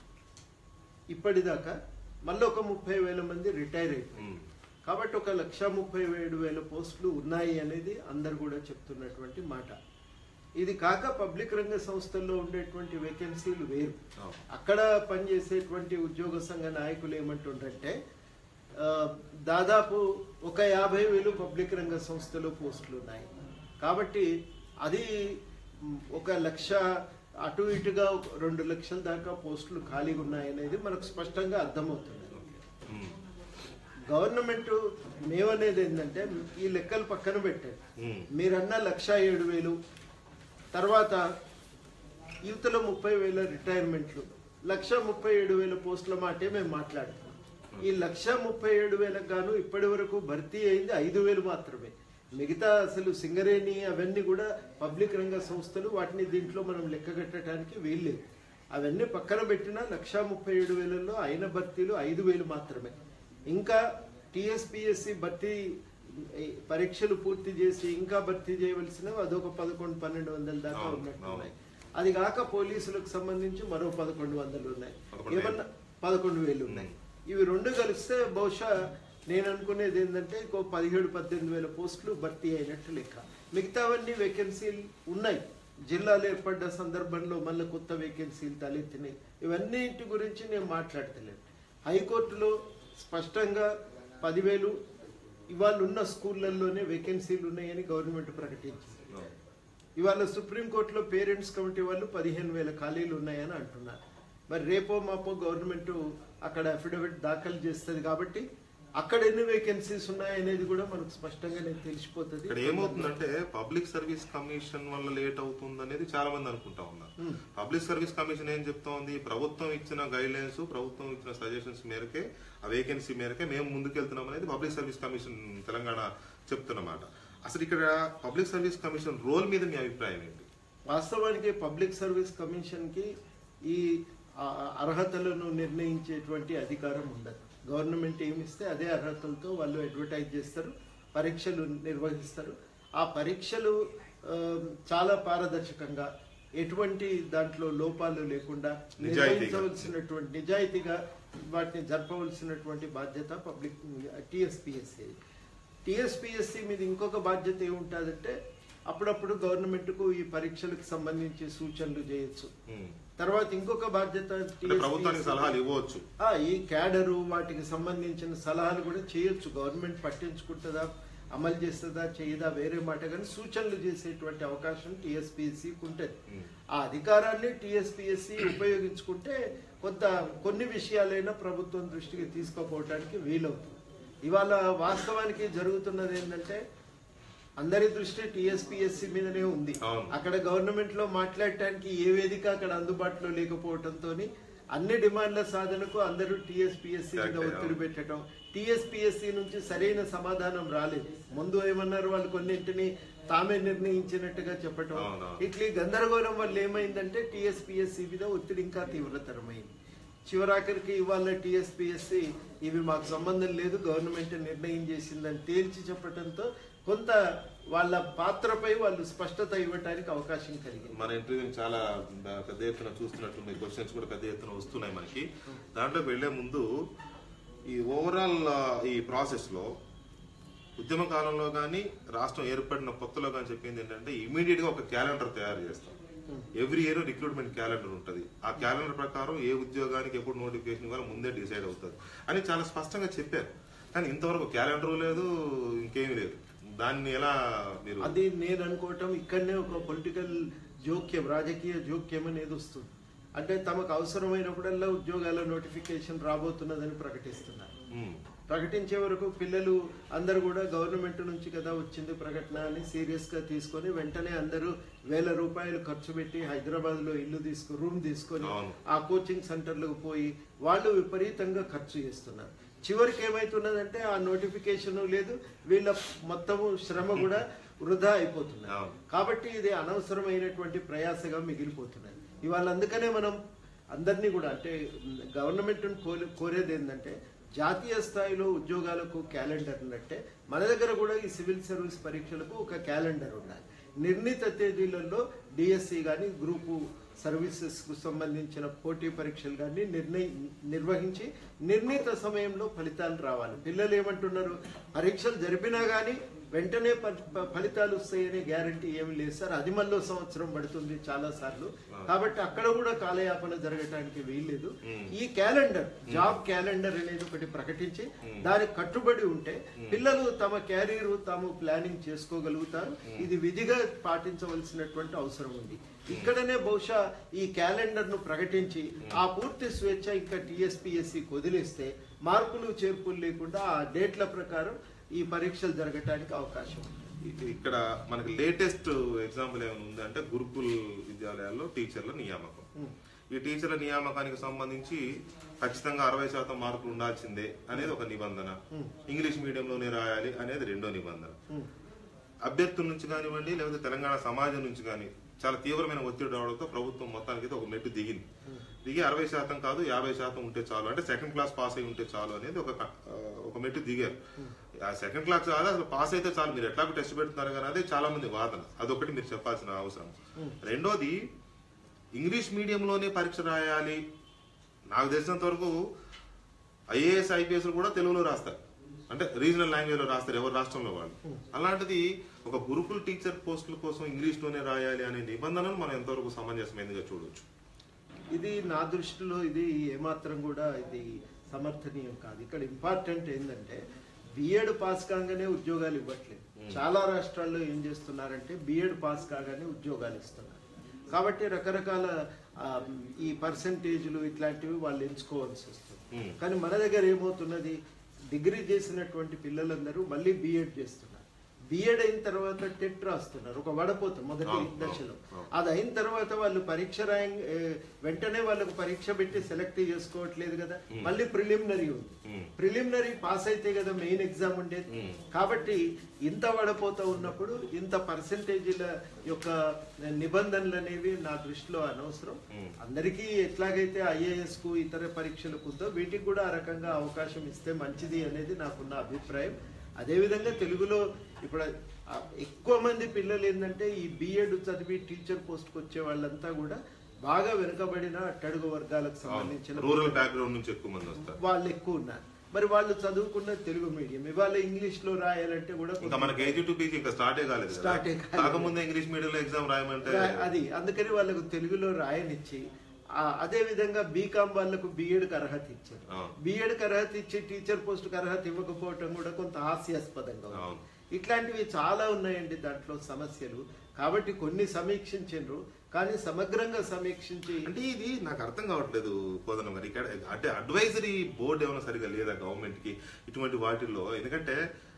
ఇప్పటిదాకా మళ్ళీ ఒక ముప్పై వేల మంది రిటైర్ అయిపోయారు ఉమ్, కాబట్టి ఒక లక్ష ముప్పై ఏడు వేల పోస్టులు ఉన్నాయి అనేది అందరు కూడా చెప్తున్నటువంటి మాట ఇది కాక పబ్లిక్ రంగ సంస్థల్లో ఉండేటువంటి వేకెన్సీలు వేరు అవును. అక్కడ పనిచేసేటువంటి ఉద్యోగ సంఘ నాయకులు ఏమంటుండంటే ఆ, దాదాపు ఒక యాభై వేలు పబ్లిక్ రంగ సంస్థలో పోస్టులు ఉన్నాయి కాబట్టి అది మ్, ఒక లక్ష అటు ఇటుగా ఒక రెండు లక్షల దాకా పోస్టులు ఖాళీగా ఉన్నాయనేది మనకు స్పష్టంగా అర్థమవుతుంది ఉమ్, గవర్నమెంట్ మేమనేది ఏంటంటే ఈ లెక్కలు పక్కన పెట్టారు ఉమ్, మీరన్న లక్ష ఏడు వేలు తర్వాత యువతల ముప్పై వేల రిటైర్మెంట్లు లక్ష ముప్పై ఏడు వేల పోస్టుల మాటే మేము మాట్లాడుతున్నాం ఈ లక్ష ముప్పై ఏడు వేలకు గాను ఇప్పటి వరకు భర్తీ అయింది ఐదు వేలు మాత్రమే మిగతా అసలు సింగరేణి అవన్నీ కూడా పబ్లిక్ రంగ సంస్థలు వాటిని దీంట్లో మనం లెక్క కట్టడానికి వీల్లేదు అవన్నీ పక్కన పెట్టిన లక్ష ముప్పై ఏడు వేలలో అయిన భర్తీలు ఐదు వేలు మాత్రమే ఇంకా టిఎస్పిఎస్సి భర్తీ ఈ పరీక్షలు పూర్తి చేసి ఇంకా భర్తీ చేయవలసినవి అదొక పదకొండు పన్నెండు వందల దాకా అవును, ఉన్నట్టున్నాయి అది కాక పోలీసులకు సంబంధించి మరో పదకొండు వందలు ఉన్నాయి పదకొండు ఏమన్నా పదకొండు వేలు ఉన్నాయి ఇవి రెండు కలిస్తే బహుశా నేను అనుకునేది ఏంటంటే ఇంకో పదిహేడు పద్దెనిమిది వేల పోస్టులు భర్తీ అయినట్టు లెక్క మిగతావన్నీ వేకెన్సీలు ఉన్నాయి జిల్లాలు ఏర్పడ్డ సందర్భంలో మళ్ళీ కొత్త వేకెన్సీలు తలెత్తినాయి ఇవన్నిటి గురించి నేను మాట్లాడతలేను హైకోర్టులో స్పష్టంగా పదివేలు ఇవాళ ఉన్న స్కూళ్ళల్లోనే వేకెన్సీలు ఉన్నాయని గవర్నమెంట్ ప్రకటించింది అవును. ఇవాళ సుప్రీంకోర్టులో పేరెంట్స్ కమిటీ వాళ్ళు పదిహేను వేల ఖాళీలు ఉన్నాయని అంటున్నారు మరి రేపో మాపో గవర్నమెంట్ అక్కడ అఫిడవిట్ దాఖలు చేస్తుంది కాబట్టి అక్కడ ఎన్ని వేకెన్సీస్ ఉన్నాయనేది కూడా మనకు స్పష్టంగా నేను తెలిసిపోతుంది ఇక్కడ ఏమవుతుందంటే పబ్లిక్ సర్వీస్ కమిషన్ వల్ల లేట్ అవుతుంది అనేది చాలా మంది అనుకుంటా ఉన్నారు Hmm. పబ్లిక్ సర్వీస్ కమిషన్ ఏం చెప్తా ఉంది ప్రభుత్వం ఇచ్చిన గైడ్ లైన్స్ ప్రభుత్వం ఇచ్చిన సజెషన్స్ మేరకే ఆ వేకెన్సీ మేరకే మేము ముందుకెళ్తున్నాం అనేది పబ్లిక్ సర్వీస్ కమిషన్ తెలంగాణ చెప్తున్నమాట అసలు ఇక్కడ పబ్లిక్ సర్వీస్ కమిషన్ రోల్ మీద మీ అభిప్రాయం ఏంటి వాస్తవానికి పబ్లిక్ సర్వీస్ కమిషన్ కి ఈ ఆ, అర్హతలను నిర్ణయించేటువంటి అధికారం ఉండదు గవర్నమెంట్ ఏమి ఇస్తే అదే అర్హతలతో వాళ్ళు అడ్వర్టైజ్ చేస్తారు పరీక్షలు నిర్వహిస్తారు ఆ పరీక్షలు ఆ, చాలా పారదర్శకంగా ఎటువంటి దాంట్లో లోపాలు లేకుండా నిజాయితీగా. నిర్వహించవలసినటువంటి నిజాయితీగా వాటిని జరపవలసినటువంటి బాధ్యత పబ్లిక్ టిఎస్పిఎస్సి టిఎస్పిఎస్సి మీద ఇంకొక బాధ్యత ఏముంటుందంటే అప్పుడప్పుడు గవర్నమెంట్కు ఈ పరీక్షలకు సంబంధించి సూచనలు చేయొచ్చు Hmm. తర్వాత ఇంకొక బాధ్యత అంటే ప్రభుత్వానికి TSPSC సలహాలు ఇవ్వచ్చు ఆ, ఈ క్యాడరు వాటికి సంబంధించిన సలహాలు కూడా చేయొచ్చు గవర్నమెంట్ పట్టించుకుంటుందా అమలు చేస్తుందా చేయదా వేరే మాట కానీ సూచనలు చేసేటువంటి అవకాశం టీఎస్పీఎస్సీకి ఉంటుంది Hmm. ఆ అధికారాన్ని టీఎస్పీఎస్సీ ఉపయోగించుకుంటే కొంత కొన్ని విషయాలైనా ప్రభుత్వం దృష్టికి తీసుకుపోవడానికి వీలవుతుంది ఇవాళ వాస్తవానికి జరుగుతున్నది ఏంటంటే అందరి దృష్టి టీఎస్పీఎస్సీ మీదనే ఉంది అవును. అక్కడ గవర్నమెంట్ లో మాట్లాడటానికి ఏ వేదిక అక్కడ అందుబాటులో లేకపోవడంతో అన్ని డిమాండ్ల సాధనకు అందరూ టీఎస్పీఎస్సీ మీద Correct, ఒత్తిడి అవును. పెట్టడం టీఎస్పీఎస్సీ నుంచి సరైన సమాధానం రాలేదు ముందు ఏమన్నారు వాళ్ళు కొన్నింటిని తామే నిర్ణయించినట్టుగా చెప్పటం అవునవును. ఇట్లా ఈ గందరగోళం వల్ల ఏమైందంటే టీఎస్పీఎస్సీ మీద ఒత్తిడి ఇంకా తీవ్రతరమైంది చివరాఖరికి ఇవాళ టీఎస్పీఎస్సీ ఇవి మాకు సంబంధం లేదు గవర్నమెంట్ నిర్ణయం చేసిందని తేల్చి చెప్పడంతో కొంత వాళ్ళ పాత్రపై వాళ్ళు స్పష్టత ఇవ్వడానికి అవకాశం కలిగింది మన ఇంటర్వ్యూని చాలా బ- పెద్ద ఎత్తున చూస్తున్నట్టు క్వశ్చన్స్ కూడా పెద్ద ఎత్తున వస్తున్నాయి మనకి దాంట్లోకి వెళ్లే ముందు ఈ ఓవరాల్ ఈ ప్రాసెస్ లో ఉద్యమ కాలంలో కానీ రాష్ట్రం ఏర్పడిన కొత్తలో కానీ చెప్పింది ఏంటంటే ఇమీడియట్ గా ఒక క్యాలెండర్ తయారు చేస్తాం ఎవ్రీ ఇయర్ రిక్రూట్మెంట్ క్యాలెండర్ ఉంటుంది ఆ క్యాలెండర్ ప్రకారం ఏ ఉద్యోగానికి ఎప్పుడు నోటిఫికేషన్ ఇవ్వాలో ముందే డిసైడ్ అవుతుంది అని చాలా స్పష్టంగా చెప్పారు కానీ ఇంతవరకు క్యాలెండర్ లేదు ఇంకేమీ లేదు దాన్ని ఎలా మీరు అది నేను అనుకోవటం ఇక్కడనే ఒక పొలిటికల్ జోక్యం రాజకీయ జోక్యం అనేది వస్తుంది అంటే తమకు అవసరమైనప్పుడల్లా ఉద్యోగాల నోటిఫికేషన్ రాబోతున్నదని ప్రకటిస్తున్నారు ఉమ్, ప్రకటించే వరకు పిల్లలు అందరు కూడా గవర్నమెంట్ నుంచి కదా వచ్చింది ప్రకటన అని సీరియస్ గా తీసుకొని వెంటనే అందరూ వేల రూపాయలు ఖర్చు పెట్టి హైదరాబాద్ లో ఇల్లు తీసుకు రూమ్ తీసుకొని అవును. ఆ కోచింగ్ సెంటర్లకు పోయి వాళ్ళు విపరీతంగా ఖర్చు చేస్తున్నారు చివరికి ఏమైతున్నదంటే ఆ నోటిఫికేషన్ లేదు వీళ్ళ మొత్తము శ్రమ కూడా వృధా అయిపోతున్నారు అవును. కాబట్టి ఇది అనవసరమైనటువంటి ప్రయాసగా మిగిలిపోతున్నది ఇవాళ అందుకనే మనం అందరినీ కూడా అంటే గవర్నమెంట్ కోరేది ఏంటంటే జాతీయ స్థాయిలో ఉద్యోగాలకు క్యాలెండర్ ఉన్నట్టే మన దగ్గర కూడా ఈ సివిల్ సర్వీస్ పరీక్షలకు ఒక క్యాలెండర్ ఉండాలి నిర్ణీత తేదీలలో డిఎస్సి కానీ గ్రూపు సర్వీసెస్ కు సంబంధించిన పోటీ పరీక్షలు కానీ నిర్ణయి నిర్వహించి నిర్ణీత సమయంలో ఫలితాలు రావాలి పిల్లలు ఏమంటున్నారు పరీక్షలు జరిపినా కానీ వెంటనే ప- ప- ఫలితాలు వస్తాయనే గ్యారంటీ ఏమి లేదు సార్ అది మళ్ళీ సంవత్సరం పడుతుంది చాలా సార్లు కాబట్టి అక్కడ కూడా కాలయాపన జరగటానికి వీల్లేదు ఈ క్యాలెండర్ జాబ్ క్యాలెండర్ అనేది ఒకటి ప్రకటించి దానికి కట్టుబడి ఉంటే పిల్లలు తమ క్యారియర్ తాము ప్లానింగ్ చేసుకోగలుగుతారు ఇది విధిగా పాటించవలసినటువంటి అవసరం ఉంది ఇక్కడనే బహుశా ఈ క్యాలెండర్ ను ప్రకటించి ఆ పూర్తి స్వేచ్ఛ ఇంకా టిఎస్పిఎస్సి వదిలేస్తే మార్పులు చేర్పులు లేకుండా ఆ డేట్ల ప్రకారం ఈ పరీక్షలు జరగటానికి అవకాశం ఉంది ఇ- ఇక్కడ మనకి లేటెస్ట్ ఎగ్జాంపుల్ ఏమైనా ఉంది అంటే గురుకుల్ విద్యాలయాల్లో టీచర్ల నియామకం ఉమ్. ఈ టీచర్ల నియామకానికి సంబంధించి ఖచ్చితంగా అరవై శాతం మార్కులు ఉండాల్సిందే అనేది ఒక నిబంధన ఇంగ్లీష్ మీడియంలోనే రాయాలి అనేది రెండో నిబంధన ఉమ్. అభ్యర్థుల నుంచి కానివ్వండి లేకపోతే తెలంగాణ సమాజం నుంచి కానీ చాలా తీవ్రమైన ఒత్తిడి రావడంతో ప్రభుత్వం మొత్తానికి అయితే ఒక మెట్టు దిగింది దిగి అరవై శాతం కాదు యాభై శాతం ఉంటే చాలు అంటే సెకండ్ క్లాస్ పాస్ అయి ఉంటే చాలు అనేది ఒక క- ఆ, ఒక మెట్టు దిగారు ఆ సెకండ్ క్లాస్ కాదు అసలు పాస్ అయితే చాలు మీరు ఎట్లా టెస్ట్ పెడుతున్నారు కానీ అదే చాలా మంది వాదన అదొకటి మీరు చెప్పాల్సిన అవసరం రెండోది ఇంగ్లీష్ మీడియంలోనే పరీక్ష రాయాలి నాకు తెలిసినంత వరకు ఐఏఎస్ ఐపీఎస్ కూడా తెలుగులో రాస్తారు అంటే రీజనల్ లాంగ్వేజ్ లో రాస్తారు ఎవరు రాష్ట్రంలో వాళ్ళు అలాంటిది ఒక గురుకుల్ టీచర్ పోస్టుల కోసం ఇంగ్లీష్ లోనే రాయాలి అనే నిబంధనను మనం ఎంతవరకు సమంజసమైనదిగా చూడొచ్చు ఇది నా దృష్టిలో ఇది ఏమాత్రం కూడా ఇది సమర్థనీయం కాదు ఇక్కడ ఇంపార్టెంట్ ఏంటంటే బిఎడ్ పాస్ కాగానే ఉద్యోగాలు ఇవ్వట్లేదు చాలా రాష్ట్రాల్లో ఏం చేస్తున్నారంటే బిఎడ్ పాస్ కాగానే ఉద్యోగాలు ఇస్తున్నారు కాబట్టి రకరకాల ఆ, ఈ పర్సంటేజ్లు ఇట్లాంటివి వాళ్ళు ఎంచుకోవాల్సి వస్తుంది Hmm. కానీ మన దగ్గర ఏమవుతున్నది డిగ్రీ చేసినటువంటి పిల్లలందరూ మళ్ళీ బిఎడ్ చేస్తున్నారు బిఎడ్ అయిన తర్వాత టెట్ రాస్తున్నారు ఒక వడపోత మొదటి అవును, దశలో అవును. అది అయిన తర్వాత వాళ్ళు పరీక్ష రాయం ఏ, వెంటనే వాళ్ళకు పరీక్ష పెట్టి సెలెక్ట్ చేసుకోవట్లేదు కదా మళ్ళీ ప్రిలిమినరీ ఉంది Hmm. ప్రిలిమినరీ పాస్ అయితే కదా మెయిన్ ఎగ్జామ్ ఉండేది Hmm. కాబట్టి ఇంత వడపోత ఉన్నప్పుడు ఇంత పర్సంటేజీల యొక్క నిబంధనలు అనేవి నా దృష్టిలో అనవసరం Hmm. అందరికీ ఎట్లాగైతే ఐఏఎస్ కు ఇతర పరీక్షలకు ఉందో వీటికి కూడా ఆ రకంగా అవకాశం ఇస్తే మంచిది అనేది నాకున్న అభిప్రాయం అదేవిధంగా తెలుగులో ఇప్పుడు ఆ ఎక్కువ మంది పిల్లలు ఏంటంటే ఈ బిఎడ్ చదివి టీచర్ పోస్ట్కి వచ్చే వాళ్ళంతా కూడా బాగా వెనుకబడిన అట్టడుగు వర్గాలకు సంబంధించిన రూరల్ బ్యాక్గ్రౌండ్ నుంచి ఎక్కువ మంది వస్తారు వాళ్ళు ఎక్కువ ఉన్నారు మరి వాళ్ళు చదువుకున్న తెలుగు మీడియం ఇవాళ ఇంగ్లీష్ లో రాయాలంటే కూడా ఇంకా మనకి ఏజీ టు పీజీ ఇంకా స్టార్టే కాలేదు కదా. Start ఏ కాలేదు. కాకముందే ఇంగ్లీష్ మీడియం లో ఎగ్జామ్ రాయమంటే రా- అది అందుకని వాళ్ళకు తెలుగులో రాయనిచ్చి ఆ, అదే విధంగా బీకామ్ వాళ్ళకు బిఎడ్ అర్హత ఇచ్చారు అవును. బిఎడ్ అర్హత ఇచ్చి టీచర్ పోస్ట్ అర్హత ఇవ్వకపోవటం కూడా కొంత హాస్యాస్పదంగా ఉంది అవును. ఇట్లాంటివి చాలా ఉన్నాయండి దాంట్లో సమస్యలు కాబట్టి కొన్ని సమీక్షించారు కానీ సమగ్రంగా సమీక్షించి అంటే ఇది నాకు అర్థం కావట్లేదు కోదనం గారు ఇక్కడ అంటే అడ్వైజరీ బోర్డు ఏమైనా సరిగా లేదా గవర్నమెంట్ కి ఇటువంటి వాటిల్లో ఎందుకంటే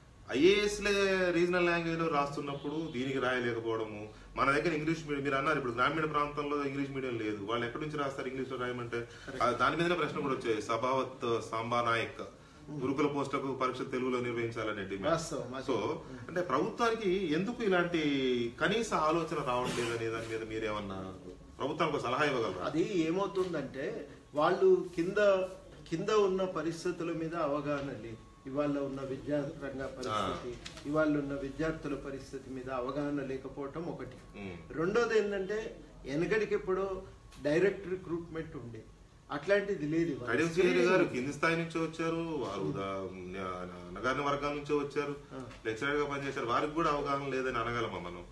ఐఏఎస్ లే రీజనల్ లాంగ్వేజ్ లో రాస్తున్నప్పుడు దీనికి రాయలేకపోవడము మన దగ్గర ఇంగ్లీష్ మీడియం మీరు అన్నారు ఇప్పుడు గ్రామీణ ప్రాంతంలో ఇంగ్లీష్ మీడియం లేదు వాళ్ళు ఎక్కడి నుంచి రాస్తారు ఇంగ్లీష్ లో రాయమంటే ఆ, దాని మీదనే ప్రశ్న కూడా వచ్చాయి సభావత్ సాంబా నాయక్ గురుకుల పోస్టులకు పరీక్ష తెలుగులో నిర్వహించాలనే డిమాండ్ వాస్తవం, వాస్తవం. సో అంటే ప్రభుత్వానికి ఎందుకు ఇలాంటి కనీస ఆలోచన రావట్లేదు అనే దాని మీద మీరేమన్నా ప్రభుత్వానికి ఒక సలహా ఇవ్వగలరా అది ఏమవుతుందంటే వాళ్ళు కింద కింద ఉన్న పరిస్థితుల మీద అవగాహన లేదు ఇవాళ ఉన్న విద్యారంగ పరిస్థితి ఇవాళ ఉన్న విద్యార్థుల పరిస్థితి మీద అవగాహన లేకపోవటం ఒకటి ఉమ్. రెండోది ఏంటంటే వెనకడికి ఎప్పుడో డైరెక్ట్ రిక్రూట్మెంట్ ఉండే అట్లాంటిది లేదు ఇవాళ. కడియం శ్రీహరి గారు కింది స్థాయి నుంచి వచ్చారు వారు దా- న- నగర వర్గాల నుంచి వచ్చారు లెక్చరర్ గా పనిచేశారు వారికి కూడా అవగాహన లేదని అనగలమా మనం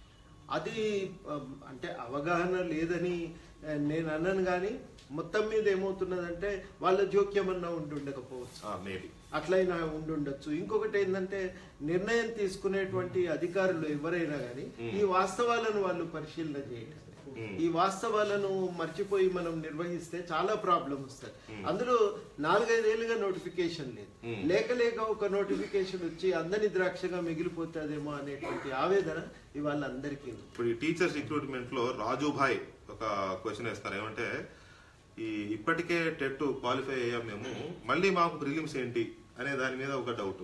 అది ఆ, అంటే అవగాహన లేదని ఆ, నేను అన్నాను కానీ మొత్తం మీద ఏమవుతున్నదంటే వాళ్ళ జోక్యం అన్నా ఉండి ఉండకపోవచ్చు మేబీ అట్లయినా ఉండుండొచ్చు ఇంకొకటి ఏంటంటే నిర్ణయం తీసుకునేటువంటి అధికారులు ఎవరైనా కానీ ఈ వాస్తవాలను వాళ్ళు పరిశీలన చేయటం ఈ వాస్తవాలను మర్చిపోయి మనం నిర్వహిస్తే చాలా ప్రాబ్లం వస్తుంది అందులో నాలుగైదేళ్లుగా నోటిఫికేషన్ లేదు లేక లేక ఒక నోటిఫికేషన్ వచ్చి అందని ద్రాక్షగా మిగిలిపోతుందేమో అనేటువంటి ఆవేదన ఇవాళ అందరికీ ఉంది ఇప్పుడు ఈ టీచర్స్ రిక్రూట్మెంట్ లో రాజుభాయ్ ఒక క్వశ్చన్ వేస్తారు ఏమంటే ఈ ఇప్పటికే టెట్ క్వాలిఫై అయ్యాం మేము మళ్ళీ మాకు ప్రిలిమ్స్ ఏంటి అనే దాని మీద ఒక డౌట్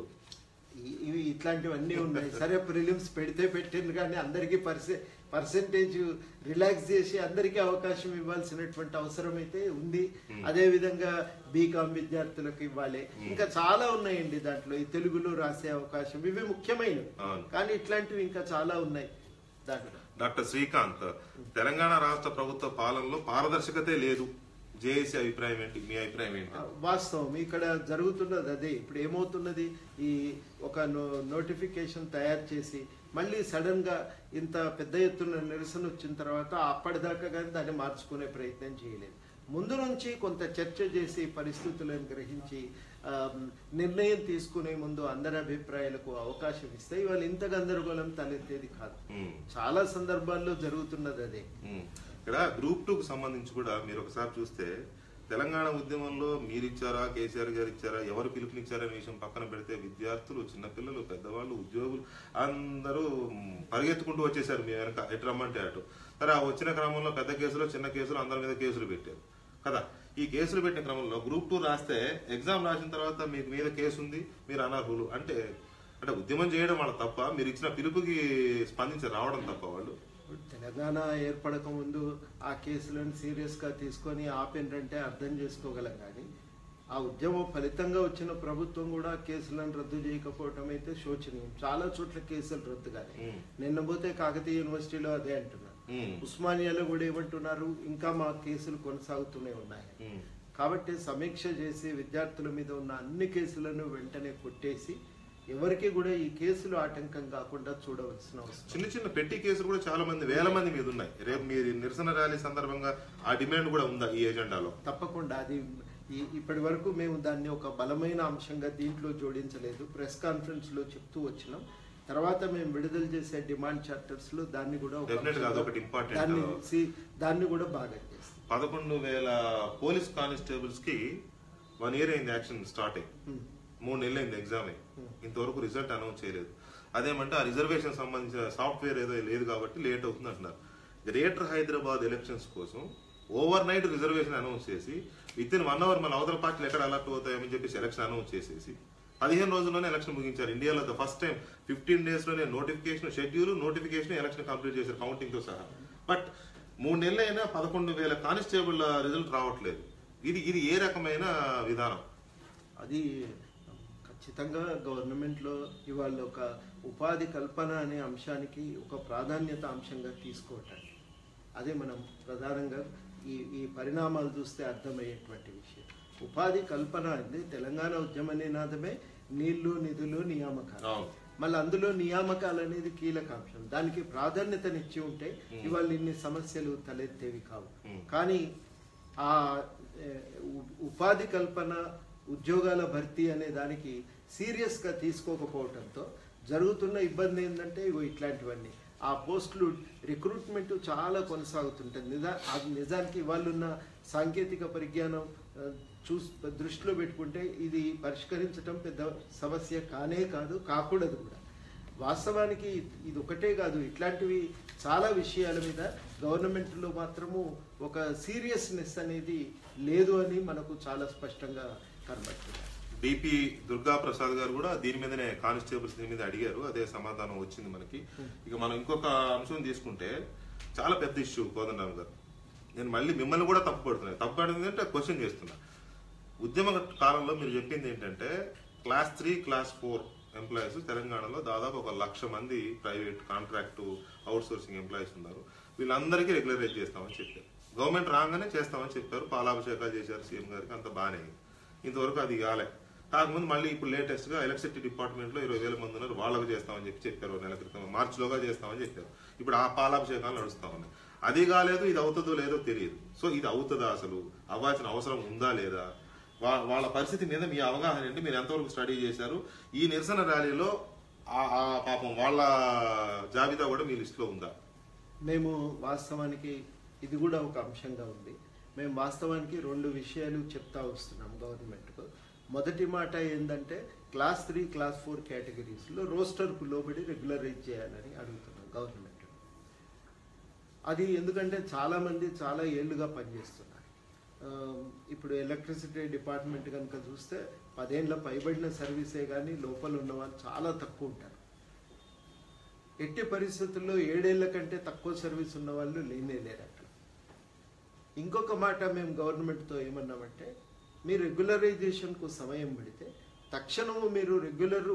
ఈ- ఇవి ఇట్లాంటివన్నీ ఉన్నాయి సరే ప్రిలిమ్స్ పెడితే పెట్టింది కానీ అందరికీ పర్సె పర్సెంటేజ్ రిలాక్స్ చేసి అందరికీ అవకాశం ఇవ్వాల్సినటువంటి అవసరం అయితే ఉంది అదే విధంగా బీకామ్ విద్యార్థులకు ఇవ్వాలి ఇంకా చాలా ఉన్నాయండి దాంట్లో ఈ తెలుగులో రాసే అవకాశం ఇవి ముఖ్యమైనవి అవును. కానీ ఇట్లాంటివి ఇంకా చాలా ఉన్నాయి దాంట్లో డాక్టర్ శ్రీకాంత్ తెలంగాణ రాష్ట్ర ప్రభుత్వ పాలనలో పారదర్శకతే లేదు జేఏసీ అభిప్రాయం ఏంటి మీ అభిప్రాయం ఏంటి వాస్తవం ఇక్కడ జరుగుతున్నది అదే ఇప్పుడు ఏమవుతున్నది ఈ ఒక నో- నోటిఫికేషన్ తయారు చేసి మళ్ళీ సడన్ గా ఇంత పెద్ద ఎత్తున నిరసన వచ్చిన తర్వాత అప్పటిదాకా కానీ దాన్ని మార్చుకునే ప్రయత్నం చేయలేదు ముందు నుంచి కొంత చర్చ చేసి పరిస్థితులను గ్రహించి ఆ, నిర్ణయం తీసుకునే ముందు అందరి అభిప్రాయాలకు అవకాశం ఇస్తే ఇవాళ ఇంత గందరగోళం తలెత్తేది కాదు ఉమ్. చాలా సందర్భాల్లో జరుగుతున్నది అదే ఉమ్. ఇక్కడ గ్రూప్ టూ కు సంబంధించి కూడా మీరు ఒకసారి చూస్తే తెలంగాణ ఉద్యమంలో మీరు ఇచ్చారా కేసీఆర్ గారు ఇచ్చారా ఎవరు పిలుపునిచ్చారనే విషయం పక్కన పెడితే విద్యార్థులు చిన్నపిల్లలు పెద్దవాళ్ళు ఉద్యోగులు అందరూ మ్, పరిగెత్తుకుంటూ వచ్చేసారు మీ వెనక ఎటు రమ్మంటే అటు సరే ఆ వచ్చిన క్రమంలో పెద్ద కేసులు చిన్న కేసులు అందరి మీద కేసులు పెట్టారు కదా ఈ కేసులు పెట్టిన క్రమంలో గ్రూప్ టూ రాస్తే ఎగ్జామ్ రాసిన తర్వాత మీకు మీద కేసు ఉంది మీరు అనర్హులు అంటే అంటే ఉద్యమం చేయడం వాళ్ళ తప్ప మీరు ఇచ్చిన పిలుపుకి స్పందించి రావడం తప్ప వాళ్ళు తెలంగాణ ఏర్పడక ముందు ఆ కేసులను సీరియస్ గా తీసుకొని ఆపినరంటే అర్థం చేసుకోగలం కానీ ఆ ఉద్యమం ఫలితంగా వచ్చిన ప్రభుత్వం కూడా ఆ కేసులను రద్దు చేయకపోవటం అయితే శోచనీయం చాలా చోట్ల కేసులు రద్దు కానీ ఉమ్. నిన్న పోతే కాకతీయ యూనివర్సిటీలో అదే అంటున్నారు ఉమ్. ఉస్మానియాలో కూడా ఏమంటున్నారు ఇంకా మా కేసులు కొనసాగుతూనే ఉన్నాయి ఉమ్. కాబట్టి సమీక్ష చేసి విద్యార్థుల మీద ఉన్న అన్ని కేసులను వెంటనే కొట్టేసి ఎవరికి కూడా ఈ కేసులు ఆటంకం కాకుండా చూడవలసిన అవసరం చిన్న చిన్న పెట్టి కేసులు కూడా చాలా మంది వేల మంది మీద ఉన్నాయి రేపు మీరు నిరసన ర్యాలీ సందర్భంగా ఆ డిమాండ్ కూడా ఉందా ఈ ఎజెండాలో తప్పకుండా అది ఈ- ఇప్పటి వరకు మేము దాన్ని ఒక బలమైన అంశంగా దీంట్లో జోడించలేదు ప్రెస్ కాన్ఫరెన్స్ లో చెప్తూ వచ్చినాం తర్వాత మేము విడుదల చేసే డిమాండ్ చార్టర్స్ లో దాన్ని కూడా ఒక Definitely గా అంశంగా- అదొకటి important. దాన్ని సి- దాన్ని కూడా బాగా చేస్తాం పదకొండు వేల పోలీస్ కానిస్టేబుల్స్ కి వన్ ఇయర్ అయింది యాక్షన్ స్టార్ట్ అయ్యి ఉమ్. మూడు నెలలు అయింది ఎగ్జామ్ అయ్యి ఇంతవరకు రిజల్ట్ అనౌన్స్ చేయలేదు అదేమంటే ఆ రిజర్వేషన్ సంబంధించిన సాఫ్ట్వేర్ ఏదో లేదు కాబట్టి లేట్ అవుతుంది అంటున్నారు గ్రేటర్ హైదరాబాద్ ఎలక్షన్స్ కోసం ఓవర్ నైట్ రిజర్వేషన్ అనౌన్స్ చేసి విత్ ఇన్ వన్ అవర్ మన అవతల పార్టీలు ఎక్కడ అలర్ట్ అవుతాయని చెప్పేసి ఎలక్షన్ అనౌన్స్ చేసేసి పదిహేను రోజుల్లోనే ఎలక్షన్ ముగించారు ఇండియాలో the first time fifteen days లోనే notification schedule notification election complete చేశారు కౌంటింగ్ తో సహా బట్ మూడు నెలలు అయినా పదకొండు వేల కానిస్టేబుల్ రిజల్ట్ రావట్లేదు ఇది ఇది ఏ రకమైన విధానం అది ఖచ్చితంగా గవర్నమెంట్ లో ఇవాళ ఒక ఉపాధి కల్పన అనే అంశానికి ఒక ప్రాధాన్యత అంశంగా తీసుకోవటానికి అదే మనం ప్రధానంగా ఈ ఈ పరిణామాలు చూస్తే అర్థమయ్యేటువంటి విషయం ఉపాధి కల్పన అనేది తెలంగాణ ఉద్యమ నినాదమే నీళ్లు నిధులు నియామకాలు అవును మళ్ళీ అందులో నియామకాలు అనేది కీలక అంశం దానికి ప్రాధాన్యతనిచ్చి ఉంటే ఇవాళ ఇన్ని సమస్యలు తలెత్తేవి కావు Hmm. కానీ ఆ ఏ, ఉ- ఉపాధి కల్పన ఉద్యోగాల భర్తీ అనే దానికి సీరియస్ గా తీసుకోకపోవడంతో జరుగుతున్న ఇబ్బంది ఏంటంటే ఇగో ఇట్లాంటివన్నీ ఆ పోస్టులు రిక్రూట్మెంట్ చాలా కొనసాగుతుంటుంది నిజా అది నిజానికి వాళ్ళున్న సాంకేతిక పరిజ్ఞానం ఆ, చూస్ దృష్టిలో పెట్టుకుంటే ఇది పరిష్కరించడం పెద్ద సమస్య కానే కాదు కాకూడదు కూడా వాస్తవానికి ఇది ఒకటే కాదు ఇట్లాంటివి చాలా విషయాల మీద గవర్నమెంట్లో మాత్రము ఒక సీరియస్నెస్ అనేది లేదు అని మనకు చాలా స్పష్టంగా కనబడుతుంది డిపి దుర్గా ప్రసాద్ గారు కూడా దీని మీదనే కానిస్టేబుల్స్ దీని మీద అడిగారు అదే సమాధానం వచ్చింది మనకి ఇక మనం ఇంకొక అంశం తీసుకుంటే చాలా పెద్ద ఇష్యూ కోదండరామ్ గారు నేను మళ్ళీ మిమ్మల్ని కూడా తప్పు పడుతున్నాను తప్పు పడుతుంది అంటే క్వశ్చన్ చేస్తున్నా ఉద్యమ కాలంలో మీరు చెప్పింది ఏంటంటే class three class four employees తెలంగాణలో దాదాపు ఒక లక్ష మంది private contract outsourcing employees ఉన్నారు వీళ్ళందరికీ రెగ్యులరైజ్ చేస్తామని చెప్పారు గవర్నమెంట్ రాగానే చేస్తామని చెప్పారు పాలాభిషేకాలు చేశారు సీఎం గారికి అంత బాగానే అయింది. ఇంతవరకు అది కాలే కాకముందు మళ్ళీ ఇప్పుడు లేటెస్ట్ గా ఎలక్ట్రిసిటీ డిపార్ట్మెంట్ లో ఇరవై వేల మంది ఉన్నారు వాళ్ళకు చేస్తామని చెప్పి చెప్పారు ఓ నెల క్రితం మార్చిలోగా చేస్తామని చెప్పారు ఇప్పుడు ఆ పాలాభిషేకాలు నడుస్తా ఉన్నాయి అది కాలేదు ఇది అవుతుందో లేదో తెలియదు సో ఇది అవుతుందా అసలు అవ్వాల్సిన అవసరం ఉందా లేదా వా- వాళ్ళ పరిస్థితి మీద మీ అవగాహన ఏంటి మీరు ఎంతవరకు స్టడీ చేశారు ఈ నిరసన ర్యాలీలో ఆ- ఆ పాపం వాళ్ళ జాబితా కూడా మీ లిస్ట్ లో ఉందా మేము వాస్తవానికి ఇది కూడా ఒక అంశంగా ఉంది మేము వాస్తవానికి రెండు విషయాలు చెప్తా వస్తున్నాం గవర్నమెంట్కు మొదటి మాట ఏంటంటే క్లాస్ త్రీ క్లాస్ ఫోర్ కేటగిరీస్లో రోస్టర్కు లోబడి రెగ్యులరైజ్ చేయాలని అడుగుతున్నాం గవర్నమెంట్ అది ఎందుకంటే చాలా మంది చాలా ఏళ్ళుగా పనిచేస్తున్నారు ఆ, ఇప్పుడు ఎలక్ట్రిసిటీ డిపార్ట్మెంట్ కనుక చూస్తే పదేళ్ళ పైబడిన సర్వీసే కానీ లోపల ఉన్న వాళ్ళు చాలా తక్కువ ఉంటారు ఎట్టి పరిస్థితుల్లో ఏడేళ్ల కంటే తక్కువ సర్వీస్ ఉన్న వాళ్ళు లేనే లేరు అక్కడ ఇంకొక మాట మేము గవర్నమెంట్తో ఏమన్నామంటే మీ రెగ్యులరైజేషన్కు సమయం పెడితే తక్షణము మీరు రెగ్యులర్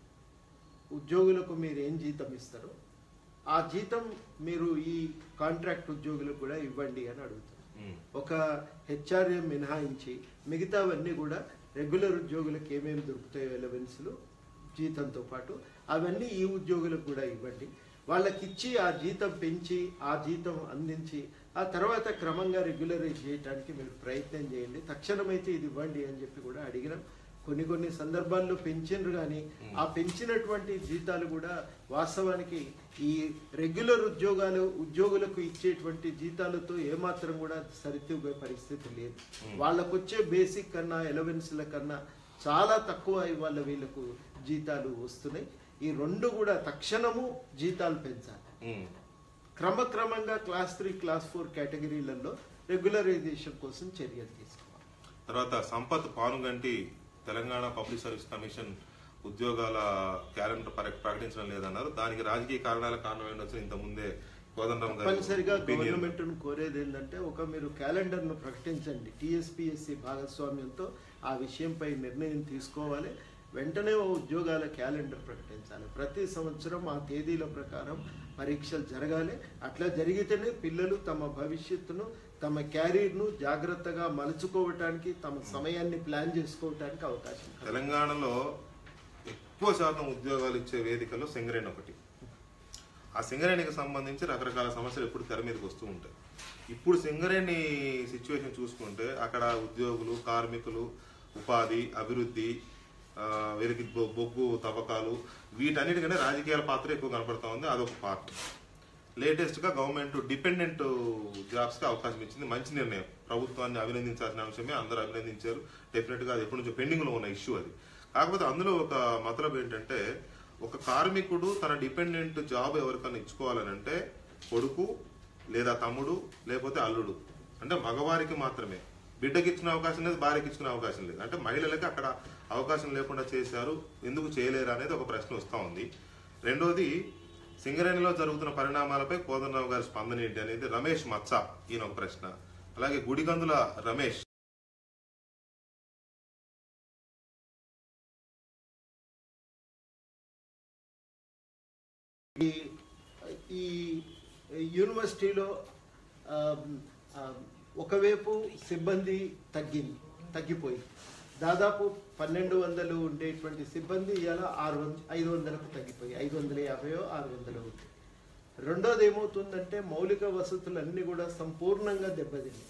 ఉద్యోగులకు మీరు ఏం జీతం ఇస్తారో ఆ జీతం మీరు ఈ కాంట్రాక్ట్ ఉద్యోగులకు కూడా ఇవ్వండి అని అడుగుతున్నాం ఉమ్. ఒక హెచ్ఆర్ఎం మినహాయించి మిగతావన్నీ కూడా రెగ్యులర్ ఉద్యోగులకు ఏమేమి దొరుకుతాయో ఎలవెన్స్లు జీతంతో పాటు అవన్నీ ఈ ఉద్యోగులకు కూడా ఇవ్వండి వాళ్ళకి ఇచ్చి ఆ జీతం పెంచి ఆ జీతం అందించి ఆ తర్వాత క్రమంగా రెగ్యులరైజ్ చేయడానికి మీరు ప్రయత్నం చేయండి తక్షణమైతే ఇది ఇవ్వండి అని చెప్పి కూడా అడిగినాం కొన్ని కొన్ని సందర్భాల్లో పెంచినారు కానీ ఆ పెంచినటువంటి జీతాలు కూడా వాస్తవానికి ఈ రెగ్యులర్ ఉద్యోగాలు ఉద్యోగులకు ఇచ్చేటువంటి జీతాలతో ఏమాత్రం కూడా సరితూగే పరిస్థితి లేదు వాళ్ళకు వచ్చే బేసిక్ కన్నా ఎలవెన్స్ల కన్నా చాలా తక్కువ ఇవాళ వీళ్ళకు జీతాలు వస్తున్నాయి ఈ రెండు కూడా తక్షణము జీతాలు పెంచాలి ఉమ్. క్రమక్రమంగా క్లాస్ త్రీ క్లాస్ ఫోర్ కేటగిరీలలో రెగ్యులరైజేషన్ కోసం చర్యలు తీసుకోవాలి తర్వాత Sampath Panuganti Telangana public service commission ఉద్యోగాల క్యాలెండర్ పర- ప్రకటించడం లేదన్నారు దానికి రాజకీయ కారణాల కారణం ఏంటో ఇంత ముందే కోదండరాం గారు తప్పనిసరిగా opinion. గవర్నమెంట్ ను కోరేది ఏంటంటే ఒక మీరు క్యాలెండర్ ను ప్రకటించండి టీఎస్పీఎస్సీ భాగస్వామ్యంతో ఆ విషయంపై నిర్ణయం తీసుకోవాలి వెంటనే ఓ ఉద్యోగాల క్యాలెండర్ ప్రకటించాలి ప్రతి సంవత్సరం ఆ తేదీల ప్రకారం పరీక్షలు జరగాలి అట్లా జరిగితేనే పిల్లలు తమ భవిష్యత్తును తమ క్యారీర్ను జాగ్రత్తగా మలుచుకోవటానికి తమ సమయాన్ని ప్లాన్ చేసుకోవటానికి అవకాశం కలుగుతుంది. తెలంగాణలో ఎక్కువ శాతం ఉద్యోగాలు ఇచ్చే వేదికలో సింగరేణి ఒకటి ఆ సింగరేణికి సంబంధించి రకరకాల సమస్యలు ఎప్పుడు తెర మీదకి వస్తూ ఉంటాయి ఇప్పుడు సింగరేణి సిచ్యువేషన్ చూసుకుంటే అక్కడ ఉద్యోగులు కార్మికులు ఉపాధి అభివృద్ధి ఆ, వీరికి బొ- బొగ్గు తవ్వకాలు వీటన్నిటికంటే రాజకీయాల పాత్ర ఎక్కువ కనపడతా ఉంది అదొక పార్ట్ లేటెస్ట్ గా గవర్నమెంట్ డిపెండెంట్ జాబ్స్ కి అవకాశం ఇచ్చింది మంచి నిర్ణయం ప్రభుత్వాన్ని అభినందించాల్సిన అంశమే అందరూ అభినందించారు డెఫినెట్ గా అది ఎప్పటి నుంచో పెండింగ్ లో ఉన్న ఇష్యూ అది కాకపోతే అందులో ఒక మతలబ్ ఏంటంటే ఒక కార్మికుడు తన డిపెండెంట్ జాబ్ ఎవరికైనా ఇచ్చుకోవాలని అంటే కొడుకు లేదా తమ్ముడు లేకపోతే అల్లుడు అంటే మగవారికి మాత్రమే బిడ్డకి ఇచ్చిన అవకాశం లేదు భార్యకి ఇచ్చిన అవకాశం లేదు అంటే మహిళలకి అక్కడ అవకాశం లేకుండా చేశారు ఎందుకు చేయలేరు అనేది ఒక ప్రశ్న వస్తూ ఉంది రెండోది సింగరేణిలో జరుగుతున్న పరిణామాలపై కోదండరావు గారి స్పందన ఏంటి అనేది రమేష్ మత్స ఈయన ఒక ప్రశ్న అలాగే గుడిగందుల రమేష్ ఈ ఈ యూనివర్సిటీలో ఆ, ఆ, ఒకవైపు సిబ్బంది తగ్గింది తగ్గిపోయి దాదాపు పన్నెండు వందలు ఉండేటువంటి సిబ్బంది ఇవాళ ఆరు వంద ఐదు వందలకు తగ్గిపోయి ఐదు వందల యాభైయో ఆరు వందలు ఉంది రెండోది ఏమవుతుందంటే మౌలిక వసతులన్నీ కూడా సంపూర్ణంగా దెబ్బతిన్నాయి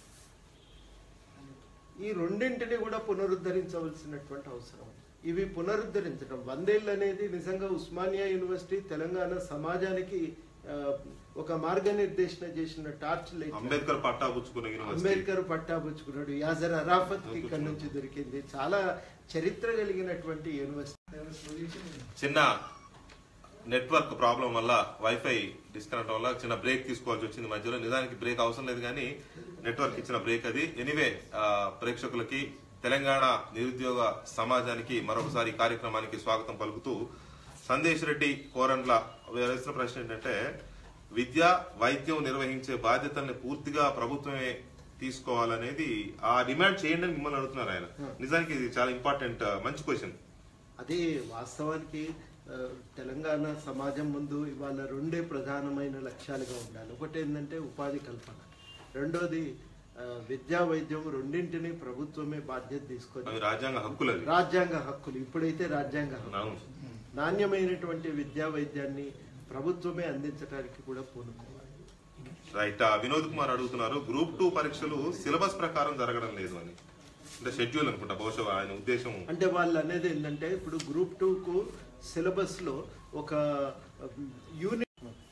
ఈ రెండింటిని కూడా పునరుద్ధరించవలసినటువంటి అవసరం ఉంది. ఇవి పునరుద్ధరించడం వందేళ్ళు అనేది నిజంగా ఉస్మానియా యూనివర్సిటీ తెలంగాణ సమాజానికి ఆ, ఒక మార్గనిర్దేశన చేసిన టార్చ్ లైట్ అంబేద్కర్ పట్టా పుచ్చుకున్న యూనివర్సిటీ అంబేద్కర్ పట్టాపుచ్చుకున్నాడు యాజర్ అరాఫత్ ఇక్కడ నుంచి దొరికింది చాలా చరిత్ర కలిగినటువంటి యూనివర్సిటీ చిన్న నెట్వర్క్ ప్రాబ్లం వల్ల వైఫై డిస్కనెక్ట్ వల్ల చిన్న బ్రేక్ తీసుకోవాల్సి వచ్చింది మధ్యలో నిజానికి బ్రేక్ అవసరం లేదు కానీ నెట్వర్క్ ఇచ్చిన బ్రేక్ అది ఎనీవే ప్రేక్షకులకి తెలంగాణ నిరుద్యోగ సమాజానికి మరొకసారి ఈ కార్యక్రమానికి స్వాగతం పలుకుతూ సందేశ్ రెడ్డి కోరండ్ల వేసిన ప్రశ్న ఏంటంటే విద్య వైద్యం నిర్వహించే బాధ్యతల్ని పూర్తిగా ప్రభుత్వమే తీసుకోవాలనేది ఆ డిమాండ్ చేయండి అని మిమ్మల్ని అడుగుతున్నారు ఆయన నిజానికి ఇది చాలా ఇంపార్టెంట్ మంచి క్వశ్చన్ అదే వాస్తవానికి ఆ, తెలంగాణ సమాజం ముందు ఇవాళ రెండే ప్రధానమైన లక్ష్యాలుగా ఉండాలి ఒకటి ఏంటంటే ఉపాధి కల్పన రెండోది ఆ, విద్యా వైద్యం రెండింటినీ ప్రభుత్వమే బాధ్యత తీసుకొని అవి రాజ్యాంగ హక్కులు అవి రాజ్యాంగ హక్కులు ఇప్పుడైతే రాజ్యాంగ హక్కులు అవును. నాణ్యమైనటువంటి విద్యా వైద్యాన్ని ప్రభుత్వమే అందించడానికి కూడా పూనుకోవాలి రైట్ ఆ, వినోద్ కుమార్ అడుగుతున్నారు గ్రూప్ టూ పరీక్షలు సిలబస్ ప్రకారం జరగడం లేదు అని అంటే షెడ్యూల్ అనుకుంటా బహుశా ఆయన ఉద్దేశం అంటే వాళ్ళు అనేది ఏంటంటే ఇప్పుడు గ్రూప్ టూకు సిలబస్ లో ఒక యూనిట్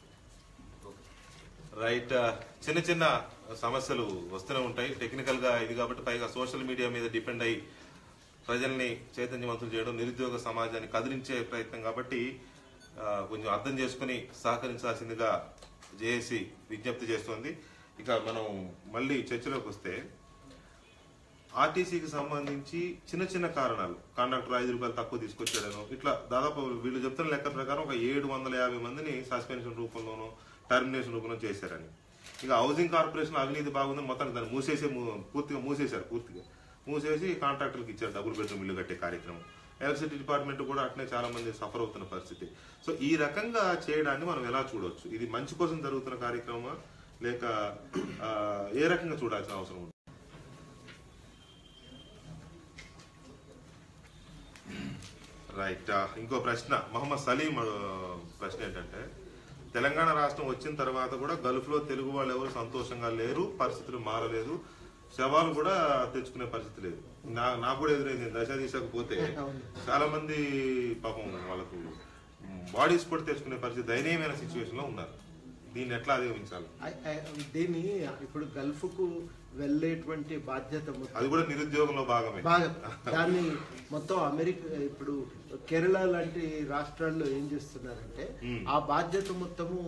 రైట్ ఆ, చిన్న చిన్న సమస్యలు వస్తూనే ఉంటాయి టెక్నికల్ గా ఇది కాబట్టి పైగా సోషల్ మీడియా మీద డిపెండ్ అయ్యి ప్రజల్ని చైతన్యవంతులు చేయడం నిరుద్యోగ సమాజాన్ని కదిలించే ప్రయత్నం కాబట్టి ఆ, కొంచెం అర్థం చేసుకుని సహకరించాల్సిందిగా జేఏసీ విజ్ఞప్తి చేస్తోంది ఇక మనం మళ్ళీ చర్చలోకి వస్తే ఆర్టీసీకి సంబంధించి చిన్న చిన్న కారణాలు కండక్టర్ ఐదు రూపాయలు తక్కువ తీసుకొచ్చాడను ఇట్లా దాదాపు వీళ్ళు చెప్తున్న లెక్క ప్రకారం ఒక ఏడు వందల యాభై మందిని సస్పెన్షన్ రూపంలోనూ టర్మినేషన్ రూపంలో చేశారని ఇక హౌసింగ్ కార్పొరేషన్ అవినీతి బాగుంది మొత్తం దాన్ని మూసేసే మూ- పూర్తిగా మూసేశారు పూర్తిగా మూసేసి కాంట్రాక్టర్లకు ఇచ్చారు డబుల్ బెడ్రూమ్ ఇల్లు కట్టే కార్యక్రమం ఎలక్ట్రిసిటీ డిపార్ట్మెంట్ కూడా అట్లనే చాలా మంది సఫర్ అవుతున్న పరిస్థితి సో ఈ రకంగా చేయడాన్ని మనం ఎలా చూడొచ్చు ఇది మంచి కోసం జరుగుతున్న కార్యక్రమా లేక ఆ, ఏ రకంగా చూడాల్సిన అవసరం ఉంది రైట్ ఆ, ఇంకో ప్రశ్న మహమ్మద్ సలీం ఆ, ప్రశ్న ఏంటంటే తెలంగాణ రాష్ట్రం వచ్చిన తర్వాత కూడా గల్ఫ్ లో తెలుగు వాళ్ళు ఎవరు సంతోషంగా లేరు పరిస్థితులు మారలేదు శవాలు కూడా తెచ్చుకునే పరిస్థితి లేదు నా నాకు కూడా ఎదురైంది నేను దశ తీసకపోతే అవును. చాలా మంది పాపం వాళ్ళకు బాడీస్ కూడా తెచ్చుకునే పరిస్థితి దయనీయమైన సిచ్యువేషన్ లో ఉన్నారు దీన్ని ఎట్లా అధిగమించాలి ఐ- ఐ- దీన్ని ఇప్పుడు గల్ఫ్ కు వెళ్ళేటువంటి బాధ్యత మొత్తం అది కూడా నిరుద్యోగంలో భాగమే బాగా దాన్ని మొత్తం అమెరికా ఇప్పుడు కేరళ లాంటి రాష్ట్రాల్లో ఏం చేస్తున్నారంటే మ్మ్. ఆ బాధ్యత మొత్తము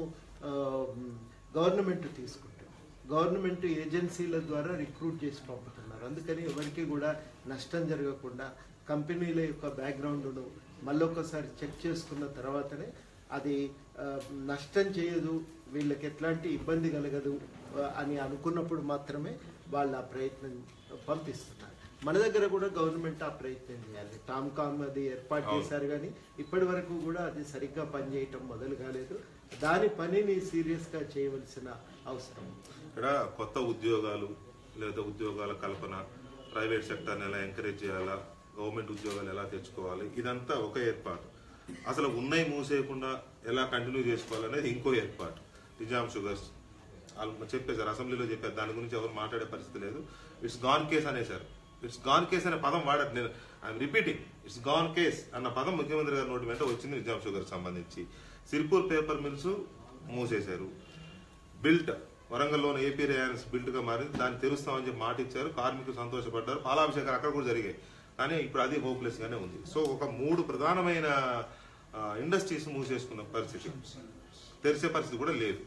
గవర్నమెంట్ తీసుకుంటుంది గవర్నమెంట్ ఏజెన్సీల ద్వారా రిక్రూట్ చేసి పంపుతున్నారు అందుకని ఎవరికి కూడా నష్టం జరగకుండా కంపెనీల యొక్క బ్యాక్గ్రౌండ్ను మళ్ళొకసారి చెక్ చేసుకున్న తర్వాతనే అది ఆ, నష్టం చేయదు వీళ్ళకి ఎట్లాంటి ఇబ్బంది కలగదు ఆ, అని అనుకున్నప్పుడు మాత్రమే వాళ్ళు ఆ ప్రయత్నం పంపిస్తున్నారు మన దగ్గర కూడా గవర్నమెంట్ ఆ ప్రయత్నం చేయాలి టామ్ కామ్ అది ఏర్పాటు అవును. చేశారు కానీ ఇప్పటి వరకు కూడా అది సరిగ్గా పనిచేయటం మొదలు కాలేదు దాని పనిని సీరియస్ గా చేయవలసిన అవసరం ఉంది. ఇక్కడ కొత్త ఉద్యోగాలు లేదా ఉద్యోగాల కల్పన ప్రైవేట్ సెక్టర్ని ఎలా ఎంకరేజ్ చేయాలా గవర్నమెంట్ ఉద్యోగాలు ఎలా తెచ్చుకోవాలి ఇదంతా ఒక ఏర్పాటు అసలు ఉన్నాయి మూసేయకుండా ఎలా కంటిన్యూ చేసుకోవాలనేది ఇంకో ఏర్పాటు నిజాం షుగర్స్ వాళ్ళు చెప్పేశారు అసెంబ్లీలో చెప్పారు దాని గురించి ఎవరు మాట్లాడే పరిస్థితి లేదు ఇట్స్ గాన్ కేస్ అనేసారు ఇట్స్ గాన్ కేస్ అనే పదం వాడట్లేదు నేను I'm repeating it's gone case అన్న పదం ముఖ్యమంత్రి గారి నోటి వెంట వచ్చింది నిజాం షుగర్ సంబంధించి సిర్పూర్ పేపర్ మిల్స్ మూసేశారు బిల్ట్ వరంగల్లోని ఏపీ రేయాన్స్ బిల్ట్ గా మారింది దాన్ని తెరుస్తామని చెప్పి మాట ఇచ్చారు కార్మికులు సంతోషపడ్డారు పాలాభిషేకాలు అక్కడ కూడా జరిగాయి కానీ ఇప్పుడు అది హోప్లెస్ గానే ఉంది సో ఒక మూడు ప్రధానమైన ఇండస్ట్రీస్ మూసేసుకున్న పరిస్థితి తెరిచే పరిస్థితి కూడా లేదు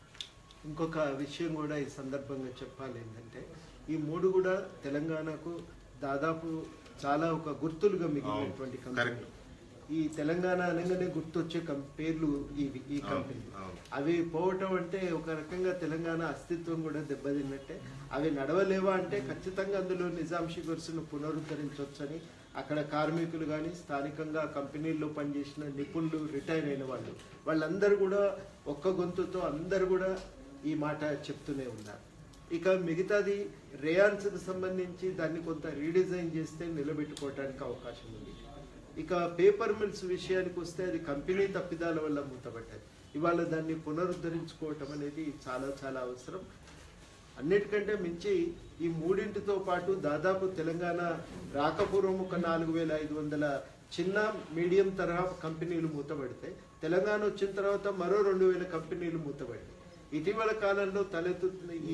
ఇంకొక విషయం కూడా ఈ సందర్భంగా చెప్పాలి ఏంటంటే ఈ మూడు కూడా తెలంగాణకు దాదాపు చాలా ఒక గుర్తులుగా మిగిలినటువంటి అవును, కంపెనీ correct. ఈ తెలంగాణ అనగానే గుర్తొచ్చే కం- పేర్లు ఇవి ఈ అవును, కంపెనీ అవును. అవి పోవటం అంటే ఒక రకంగా తెలంగాణ అస్తిత్వం కూడా దెబ్బతిన్నట్టే అవి నడవలేవా అంటే ఖచ్చితంగా అందులో నిజాం షుగర్స్ను పునరుద్ధరించవచ్చని అక్కడ కార్మికులు కానీ స్థానికంగా కంపెనీల్లో పనిచేసిన నిపుణులు రిటైర్ అయిన వాళ్ళు వాళ్ళందరూ కూడా ఒక్క గొంతుతో అందరూ కూడా ఈ మాట చెప్తూనే ఉన్నారు ఇక మిగతాది రేయాన్స్కి సంబంధించి దాన్ని కొంత రీడిజైన్ చేస్తే నిలబెట్టుకోవడానికి అవకాశం ఉంది ఇక పేపర్ మిల్స్ విషయానికి వస్తే అది కంపెనీ తప్పిదాల వల్ల మూతపడ్డది ఇవాళ దాన్ని పునరుద్ధరించుకోవటం అనేది చాలా చాలా అవసరం అన్నిటికంటే మించి ఈ మూడింటితో పాటు దాదాపు తెలంగాణ రాకపూర్వం ఒక నాలుగు వేల ఐదు వందల చిన్న మీడియం తరహా కంపెనీలు మూతపడితే తెలంగాణ వచ్చిన తర్వాత మరో రెండు వేల కంపెనీలు మూతపడ్డాయి ఇటీవల కాలంలో తలెత్తుతున్న ఈ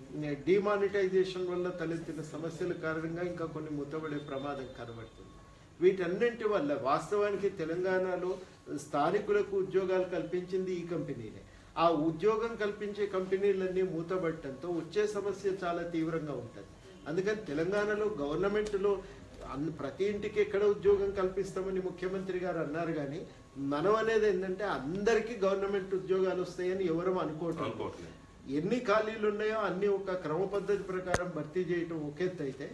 డిమానిటైజేషన్ వల్ల తలెత్తిన సమస్యల కారణంగా ఇంకా కొన్ని మూతపడే ప్రమాదం కనబడుతుంది వీటన్నింటి వల్ల వాస్తవానికి తెలంగాణలో స్థానికులకు ఉద్యోగాలు కల్పించింది ఈ కంపెనీనే ఆ ఉద్యోగం కల్పించే కంపెనీలన్నీ మూతబట్టడంతో వచ్చే సమస్య చాలా తీవ్రంగా ఉంటుంది అందుకని తెలంగాణలో గవర్నమెంట్లో అన్ని ప్రతి ఇంటికి ఎక్కడ ఉద్యోగం కల్పిస్తామని ముఖ్యమంత్రి గారు అన్నారు కానీ మనం అనేది ఏంటంటే అందరికీ గవర్నమెంట్ ఉద్యోగాలు వస్తాయని ఎవరు అనుకోవటం అనుకోవట్లేదు ఎన్ని ఖాళీలు ఉన్నాయో అన్ని ఒక క్రమ పద్ధతి ప్రకారం భర్తీ చేయటం ఒక ఎత్తు అయితే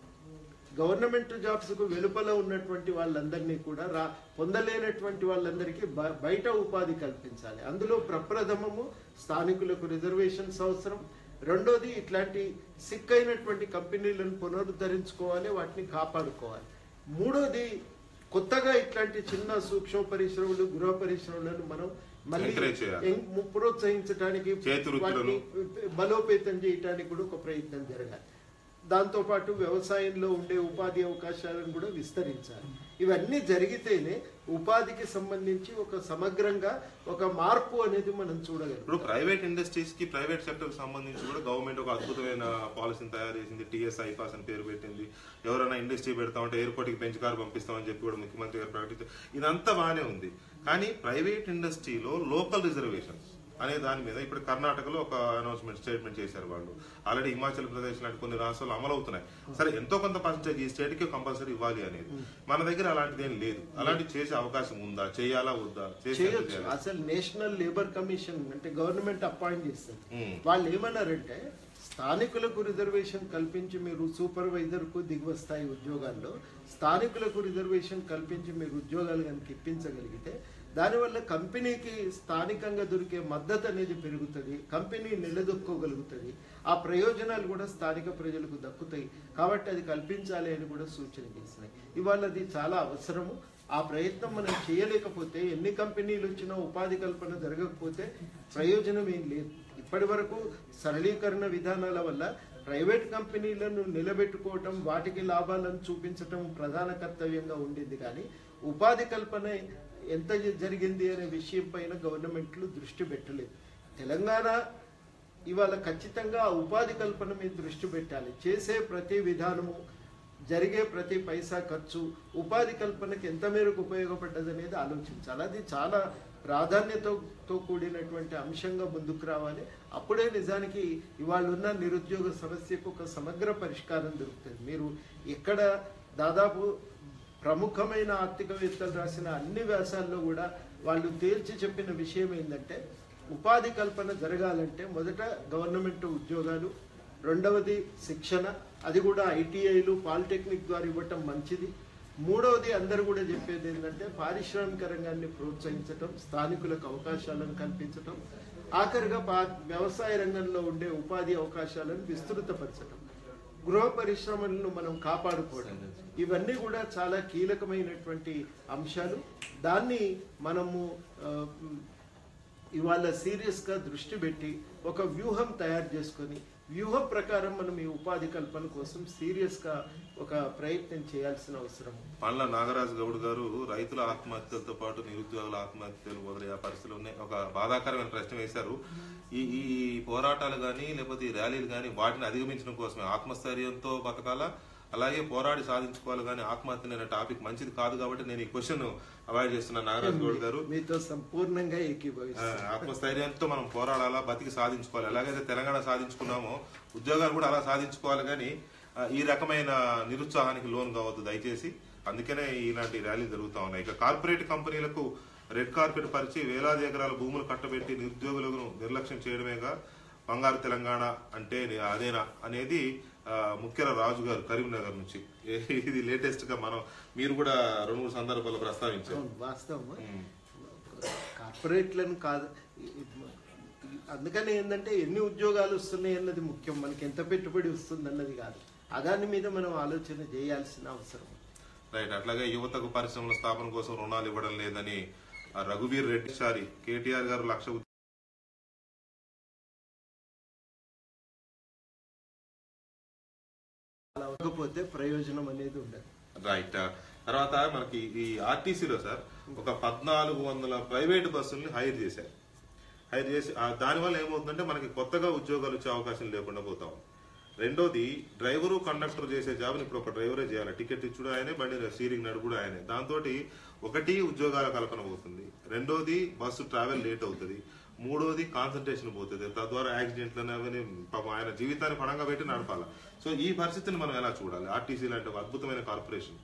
గవర్నమెంట్ జాబ్స్ కు వెలుపల ఉన్నటువంటి వాళ్ళందరినీ కూడా రా పొందలేనటువంటి వాళ్ళందరికీ బ- బయట ఉపాధి కల్పించాలి అందులో ప్రప్రథమము స్థానికులకు రిజర్వేషన్స్ అవసరం రెండోది ఇట్లాంటి సిక్ అయినటువంటి కంపెనీలను పునరుద్ధరించుకోవాలి వాటిని కాపాడుకోవాలి మూడోది కొత్తగా ఇట్లాంటి చిన్న సూక్ష్మ పరిశ్రమలు గృహ పరిశ్రమలను మనం మళ్ళీ Encourage చేయాలి. ఎం- ప్రోత్సహించడానికి చేతి వృత్తులను. వాటిని బలోపేతం చేయడానికి కూడా ఒక ప్రయత్నం జరగాలి దాంతో పాటు వ్యవసాయంలో ఉండే ఉపాధి అవకాశాలను కూడా విస్తరించాలి ఇవన్నీ జరిగితేనే ఉపాధికి సంబంధించి ఒక సమగ్రంగా ఒక మార్పు అనేది మనం చూడగలం ఇప్పుడు ప్రైవేట్ ఇండస్ట్రీస్ కి ప్రైవేట్ సెక్టర్ సంబంధించి కూడా గవర్నమెంట్ ఒక అద్భుతమైన పాలసీని తయారు చేసింది టీఎస్ ఐపాస్ అని పేరు పెట్టింది ఎవరైనా ఇండస్ట్రీ పెడతామంటే ఎయిర్పోర్ట్ కి బెంచ్ కార్ పంపిస్తామని చెప్పి కూడా ముఖ్యమంత్రి గారు ప్రకటించారు ఇదంతా బాగానే ఉంది కానీ ప్రైవేట్ ఇండస్ట్రీలో లోకల్ రిజర్వేషన్స్ అనే దాని మీద ఇప్పుడు కర్ణాటకలో ఒక అనౌన్స్మెంట్ స్టేట్మెంట్ చేశారు వాళ్ళు ఆల్రెడీ హిమాచల్ ప్రదేశ్ లాంటి కొన్ని రాష్ట్రాలు అమలు అవుతున్నాయి సరే ఎంతో కొంత పర్సెంటేజ్ ఈ స్టేట్ కి కంపల్సరీ ఇవ్వాలి అనేది మన దగ్గర అలాంటిది ఏం లేదు అలాంటి చేసే అవకాశం ఉందా చేయాలా వద్దా చేస్తే ఎంత చేయొచ్చు చేయాలి? అసలు నేషనల్ లేబర్ కమిషన్ అంటే గవర్నమెంట్ అపాయింట్ చేస్తుంది ఉమ్. వాళ్ళు ఏమన్నారంటే స్థానికులకు రిజర్వేషన్ కల్పించి మీరు సూపర్వైజర్ కు దిగువ స్థాయి ఉద్యోగాల్లో స్థానికులకు రిజర్వేషన్ కల్పించి మీరు ఉద్యోగాలు కనుక ఇప్పించగలిగితే దానివల్ల కంపెనీకి స్థానికంగా దొరికే మద్దతు అనేది పెరుగుతుంది కంపెనీ నిలదొక్కోగలుగుతుంది ఆ ప్రయోజనాలు కూడా స్థానిక ప్రజలకు దక్కుతాయి కాబట్టి అది కల్పించాలి అని కూడా సూచన చేసినాయి ఇవాళ అది చాలా అవసరము ఆ ప్రయత్నం మనం చేయలేకపోతే ఎన్ని కంపెనీలు వచ్చినా ఉపాధి కల్పన జరగకపోతే ప్రయోజనం ఏం లేదు ఇప్పటి వరకు సరళీకరణ విధానాల వల్ల ప్రైవేట్ కంపెనీలను నిలబెట్టుకోవటం వాటికి లాభాలను చూపించటం ప్రధాన కర్తవ్యంగా ఉండింది కానీ ఉపాధి కల్పన ఎంత జరిగింది అనే విషయం పైన గవర్నమెంట్లు దృష్టి పెట్టలేదు తెలంగాణ ఇవాళ ఖచ్చితంగా ఆ ఉపాధి కల్పన మీద దృష్టి పెట్టాలి చేసే ప్రతి విధానము జరిగే ప్రతి పైసా ఖర్చు ఉపాధి కల్పనకి ఎంత మేరకు ఉపయోగపడ్డది అనేది ఆలోచించాలి అది చాలా ప్రాధాన్యతతో కూడినటువంటి అంశంగా ముందుకు రావాలి అప్పుడే నిజానికి ఇవాళ ఉన్న నిరుద్యోగ సమస్యకు ఒక సమగ్ర పరిష్కారం దొరుకుతుంది మీరు ఎక్కడ దాదాపు ప్రముఖమైన ఆర్థికవేత్తలు రాసిన అన్ని వ్యాసాల్లో కూడా వాళ్ళు తేల్చి చెప్పిన విషయం ఏంటంటే ఉపాధి కల్పన జరగాలంటే మొదట గవర్నమెంట్ ఉద్యోగాలు రెండవది శిక్షణ అది కూడా ఐటీఐలు పాలిటెక్నిక్ ద్వారా ఇవ్వటం మంచిది మూడవది అందరూ కూడా చెప్పేది ఏంటంటే పారిశ్రామిక రంగాన్ని ప్రోత్సహించటం స్థానికులకు అవకాశాలను కల్పించటం ఆఖరిగా పా వ్యవసాయ రంగంలో ఉండే ఉపాధి అవకాశాలను విస్తృతపరచటం గృహ పరిశ్రమలను మనం కాపాడుకోవడం ఇవన్నీ కూడా చాలా కీలకమైనటువంటి అంశాలు దాన్ని మనము ఆ, ఇవాళ సీరియస్గా దృష్టి పెట్టి ఒక వ్యూహం తయారు చేసుకొని వ్యూహం ప్రకారం మనం ఈ ఉపాధి కల్పన కోసం సీరియస్గా ఒక ప్రయత్నం చేయాల్సిన అవసరం ఉంది. పండ్ల నాగరాజు గౌడ్ గారు రైతుల ఆత్మహత్యలతో పాటు నిరుద్యోగుల ఆత్మహత్యలు మొదలయ్యే పరిస్థితులు ఉన్నాయి ఒక బాధాకరమైన ప్రశ్న వేశారు ఈ ఈ పోరాటాలు కానీ లేకపోతే ఈ ర్యాలీలు కానీ వాటిని అధిగమించడం కోసమే ఆత్మస్థైర్యంతో బతకాలా అలాగే పోరాడి సాధించుకోవాలి కానీ ఆత్మహత్య అనే టాపిక్ మంచిది కాదు కాబట్టి నేను ఈ క్వశ్చన్ అవాయిడ్ చేస్తున్నాను నాగరాజు గౌడ్ గారు మీతో సంపూర్ణంగా ఆ, ఏకీభవిస్తాను ఆత్మస్థైర్యంతో మనం పోరాడాలా బతికి సాధించుకోవాలి ఎలాగైతే తెలంగాణ సాధించుకున్నామో ఉద్యోగాలు కూడా అలా సాధించుకోవాలి కానీ ఆ, ఈ రకమైన నిరుత్సాహానికి లోన్ కావద్దు దయచేసి అందుకనే ఇలాంటి ర్యాలీలు జరుగుతా ఉన్నాయి ఇక కార్పొరేట్ కంపెనీలకు రెడ్ కార్పెట్ పరిచి వేలాది ఎకరాల భూములు కట్టబెట్టి నిరుద్యోగులను నిర్లక్ష్యం చేయడమేగా బంగారు తెలంగాణ అంటే నే- అదేనా అనేది ఆ, ముఖ్యర రాజు గారు కరీంనగర్ నుంచి ఇది లేటెస్ట్ గా మనం మీరు కూడా రెండు మూడు సందర్భాల్లో ప్రస్తావించారు అవును, వాస్తవం ఉమ్. కార్పొరేట్లను కాదు అందుకని ఏంటంటే ఎన్ని ఉద్యోగాలు వస్తున్నాయి అన్నది ముఖ్యం మనకి ఎంత పెట్టుబడి వస్తుంది అన్నది కాదు అదాని మీద మనం ఆలోచన చేయాల్సిన అవసరం రైట్ అట్లాగే యువతకు పరిశ్రమల స్థాపన కోసం రుణాలు ఇవ్వడం లేదని ఆ రఘువీర్ రెడ్డి సారి కేటీఆర్ గారు లక్ష ఉద్యోగాలు అలా అవ్వకపోతే ప్రయోజనం అనేది ఉండదు రైట్ తర్వాత మనకి ఈ ఆర్టీసీలో సార్ ఒక పద్నాలుగు వందల ప్రైవేట్ బస్సుల్ని హైర్ చేశారు హైర్ చేసి ఆ దానివల్ల ఏమవుతుందంటే మనకి కొత్తగా ఉద్యోగాలు వచ్చే అవకాశం లేకుండా పోతాం రెండోది డ్రైవరు కండక్టర్ చేసే జాబ్ని ఇప్పుడు ఒక డ్రైవరే చేయాలి టికెట్ ఇచ్చుడు ఆయనే బండి స్టీరింగ్ నడుపుడు ఆయనే దాంతో ఒకటి ఉద్యోగాల కల్పన పోతుంది రెండోది బస్సు ట్రావెల్ లేట్ అవుతుంది మూడోది కాన్సన్ట్రేషన్ పోతుంది తద్వారా యాక్సిడెంట్లను అవన్నీ పాపం ఆయన జీవితాన్ని పణంగా పెట్టి నడపాలి సో ఈ పరిస్థితిని మనం ఎలా చూడాలి ఆర్టీసీ లాంటి ఒక అద్భుతమైన కార్పొరేషన్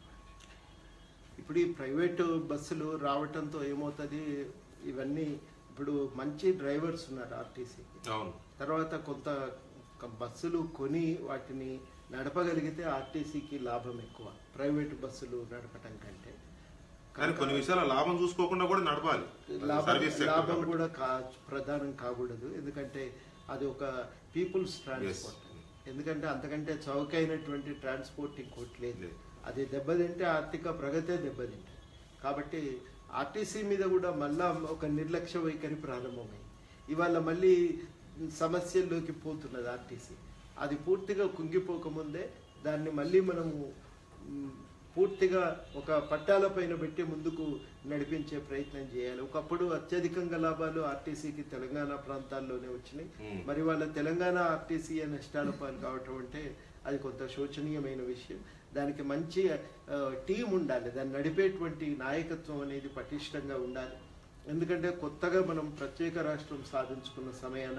ఇప్పుడు ఈ ప్రైవేటు బస్సులు రావటంతో ఏమవుతుంది ఇవన్నీ ఇప్పుడు మంచి డ్రైవర్స్ ఉన్నారు ఆర్టీసీకి అవును తర్వాత కొంత ఒక బస్సులు కొని వాటిని నడపగలిగితే ఆర్టీసీకి లాభం ఎక్కువ ప్రైవేటు బస్సులు నడపటం కంటే కానీ కొన్ని విషయాల లాభం చూసుకోకుండా కూడా నడపాలి లాభం సర్వీస్ సెక్టర్ లాభం కాబట్టి. కూడా కా ప్రధానం కాకూడదు ఎందుకంటే అది ఒక పీపుల్స్ ట్రాన్స్పోర్ట్ ఎందుకంటే అంతకంటే చౌకైనటువంటి ట్రాన్స్పోర్ట్ ఇంకోటి లేదు లేదు. అది దెబ్బతింటే ఆర్థిక ప్రగతే దెబ్బతింటే కాబట్టి ఆర్టీసీ మీద కూడా మళ్ళా ఒక నిర్లక్ష్య వైఖరి ప్రారంభమైంది ఇవాళ మళ్ళీ సమస్యల్లోకి పోతున్నది ఆర్టీసీ అది పూర్తిగా కుంగిపోకముందే దాన్ని మళ్ళీ మనము మ్, పూర్తిగా ఒక పట్టాల పైన పెట్టి ముందుకు నడిపించే ప్రయత్నం చేయాలి ఒకప్పుడు అత్యధికంగా లాభాలు ఆర్టీసీకి తెలంగాణ ప్రాంతాల్లోనే వచ్చినాయి మ్. మరి వాళ్ళ తెలంగాణ ఆర్టీసీ నష్టాల పాలు కావటం అంటే అది కొంత శోచనీయమైన విషయం దానికి మంచి ఆ, టీం ఉండాలి దాన్ని నడిపేటువంటి నాయకత్వం అనేది పటిష్టంగా ఉండాలి ఎందుకంటే కొత్తగా మనం ప్రత్యేక రాష్ట్రం సాధించుకున్న సమయాన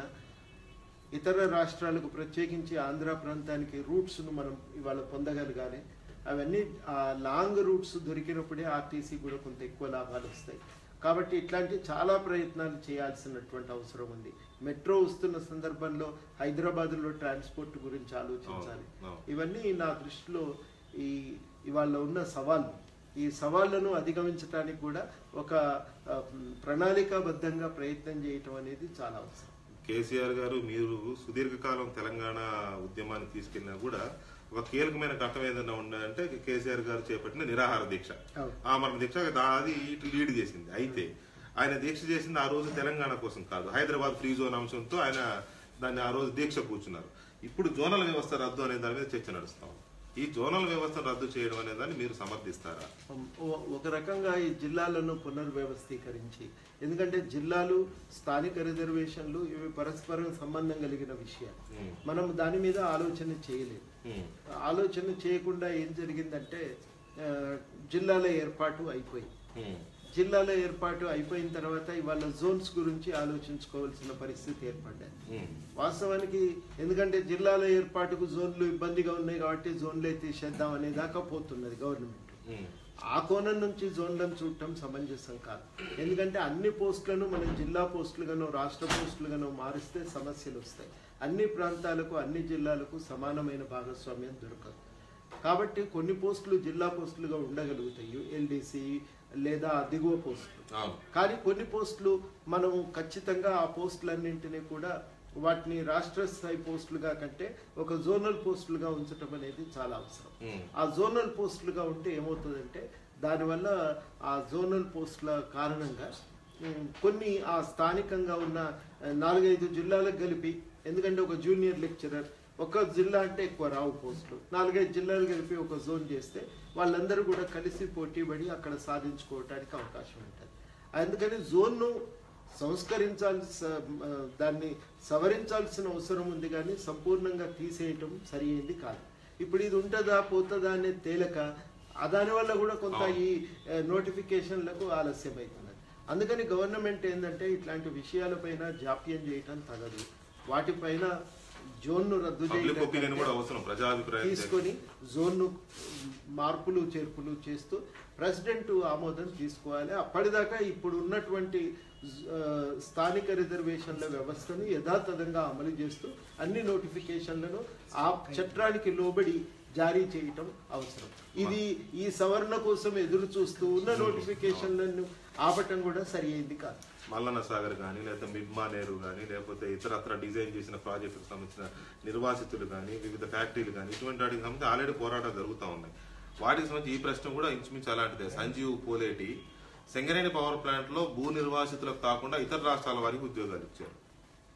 ఇతర రాష్ట్రాలకు ప్రత్యేకించి ఆంధ్ర ప్రాంతానికి రూట్స్ను మనం ఇవాళ పొందగలగాలి అవన్నీ ఆ లాంగ్ రూట్స్ దొరికినప్పుడే ఆర్టీసీ కూడా కొంత ఎక్కువ లాభాలు వస్తాయి కాబట్టి ఇట్లాంటి చాలా ప్రయత్నాలు చేయాల్సినటువంటి అవసరం ఉంది మెట్రో వస్తున్న సందర్భంలో హైదరాబాద్లో ట్రాన్స్పోర్ట్ గురించి ఆలోచించాలి అవును, అవును. ఇవన్నీ నా దృష్టిలో ఈ ఇవాళ ఉన్న సవాళ్ళు ఈ సవాళ్లను అధిగమించడానికి కూడా ఒక ఆ, ప్రణాళికాబద్ధంగా ప్రయత్నం చేయటం అనేది చాలా అవసరం కేసీఆర్ గారు మీరు సుదీర్ఘకాలం తెలంగాణ ఉద్యమాన్ని తీసుకెళ్ళినా కూడా ఒక కీలకమైన ఘట్టం ఏదైనా ఉందంటే కేసీఆర్ గారు చేపట్టిన నిరాహార దీక్ష అవును. ఆమరణ దీక్ష దా- అది ఇటు లీడ్ చేసింది అయితే ఆయన దీక్ష చేసింది ఆ రోజు తెలంగాణ కోసం కాదు హైదరాబాద్ ఫ్రీ జోన్ అంశంతో ఆయన దాన్ని ఆ రోజు దీక్ష కూర్చున్నారు ఇప్పుడు జోనల్ వ్యవస్థ రద్దు అనే దాని మీద చర్చ నడుస్తాం ఈ జోనల్ వ్యవస్థను రద్దు చేయడం అనే దాన్ని మీరు సమర్థిస్తారా ఓ- ఒక రకంగా ఈ జిల్లాలను పునర్వ్యవస్థీకరించి ఎందుకంటే జిల్లాలు స్థానిక రిజర్వేషన్లు ఇవి పరస్పరం సంబంధం కలిగిన విషయాలు ఉమ్, మనం దాని మీద ఆలోచన చేయలేదు ఉమ్, ఆలోచన చేయకుండా ఏం జరిగిందంటే ఆ, జిల్లాల ఏర్పాటు అయిపోయింది ఉమ్, జిల్లాల ఏర్పాటు అయిపోయిన తర్వాత ఇవాళ జోన్స్ గురించి ఆలోచించుకోవాల్సిన పరిస్థితి ఏర్పడ్డది ఉమ్, వాస్తవానికి ఎందుకంటే జిల్లాల ఏర్పాటుకు జోన్లు ఇబ్బందిగా ఉన్నాయి కాబట్టి జోన్లే తీసేద్దాం అనే దాకా పోతున్నది గవర్నమెంట్ ఉమ్, ఆ కోణం నుంచి జోన్లను చూడటం సమంజసం కాదు ఎందుకంటే అన్ని పోస్టులను మనం జిల్లా పోస్టులుగానో రాష్ట్ర పోస్టులుగానో మారిస్తే సమస్యలు వస్తాయి అన్ని ప్రాంతాలకు అన్ని జిల్లాలకు సమానమైన భాగస్వామ్యం దొరకదు కాబట్టి కొన్ని పోస్టులు జిల్లా పోస్టులుగా ఉండగలుగుతాయి ఎల్డీసీ లేదా దిగువ పోస్టులు అవును కానీ కొన్ని పోస్టులు మనం ఖచ్చితంగా ఆ పోస్టులన్నింటినీ కూడా వాటిని రాష్ట్ర స్థాయి పోస్టులుగా కంటే ఒక జోనల్ పోస్టులుగా ఉంచడం అనేది చాలా అవసరం ఉమ్, ఆ జోనల్ పోస్టులుగా ఉంటే ఏమవుతుందంటే దానివల్ల ఆ జోనల్ పోస్టుల కారణంగా ఉమ్, కొన్ని ఆ స్థానికంగా ఉన్న ఆ, నాలుగైదు జిల్లాలకు కలిపి ఎందుకంటే ఒక జూనియర్ లెక్చరర్ ఒక జిల్లా అంటే ఎక్కువ రావు పోస్టులు నాలుగైదు జిల్లాలు కలిపి ఒక జోన్ చేస్తే వాళ్ళందరూ కూడా కలిసి పోటీపడి అక్కడ సాధించుకోవటానికి అవకాశం ఉంటుంది అందుకని జోన్ను సంస్కరించాల్సి ఆ, దాన్ని సవరించాల్సిన అవసరం ఉంది కానీ సంపూర్ణంగా తీసేయటం సరి అయింది కాదు ఇప్పుడు ఇది ఉంటుందా పోతుందా అనే తేలక ఆ దానివల్ల కూడా కొంత ఈ ఆ, నోటిఫికేషన్లకు ఆలస్యం అవుతున్నది అందుకని గవర్నమెంట్ ఏంటంటే ఇట్లాంటి విషయాలపైన జాప్యం చేయటం తగదు వాటిపైన జోన్ను రద్దు పబ్లిక్ చేయడం ఒపీనియన్ కూడా అవసరం ప్రజాభిప్రాయం తీసుకొని జోన్ను మార్పులు చేర్పులు చేస్తూ ప్రెసిడెంట్ ఆమోదం తీసుకోవాలి అప్పటిదాకా ఇప్పుడు ఉన్నటువంటి ఆ, స్థానిక రిజర్వేషన్ల వ్యవస్థను యథాతథంగా అమలు చేస్తూ అన్ని నోటిఫికేషన్లను ఆ చట్టానికి లోబడి జారీ చేయటం అవసరం ఇది ఈ సవరణ కోసం ఎదురు చూస్తూ ఉన్న నోటిఫికేషన్లను ఆపటం కూడా సరి అయింది కాదు మల్లన్న సాగర్ కానీ లేకపోతే మిడ్మా నేరు కానీ లేకపోతే ఇతరత్ర డిజైన్ చేసిన ప్రాజెక్టుకు సంబంధించిన నిర్వాసితులు కానీ వివిధ ఫ్యాక్టరీలు కానీ ఇటువంటి వాటికి సంబంధించి ఆల్రెడీ పోరాటాలు జరుగుతూ ఉన్నాయి వాటికి సంబంధించి ఈ ప్రశ్న కూడా ఇంచుమించు అలాంటిదే సంజీవ్ పోలేటి సింగరేణి పవర్ ప్లాంట్ లో భూ నిర్వాసితులకు కాకుండా ఇతర రాష్ట్రాల వారికి ఉద్యోగాలు ఇచ్చారు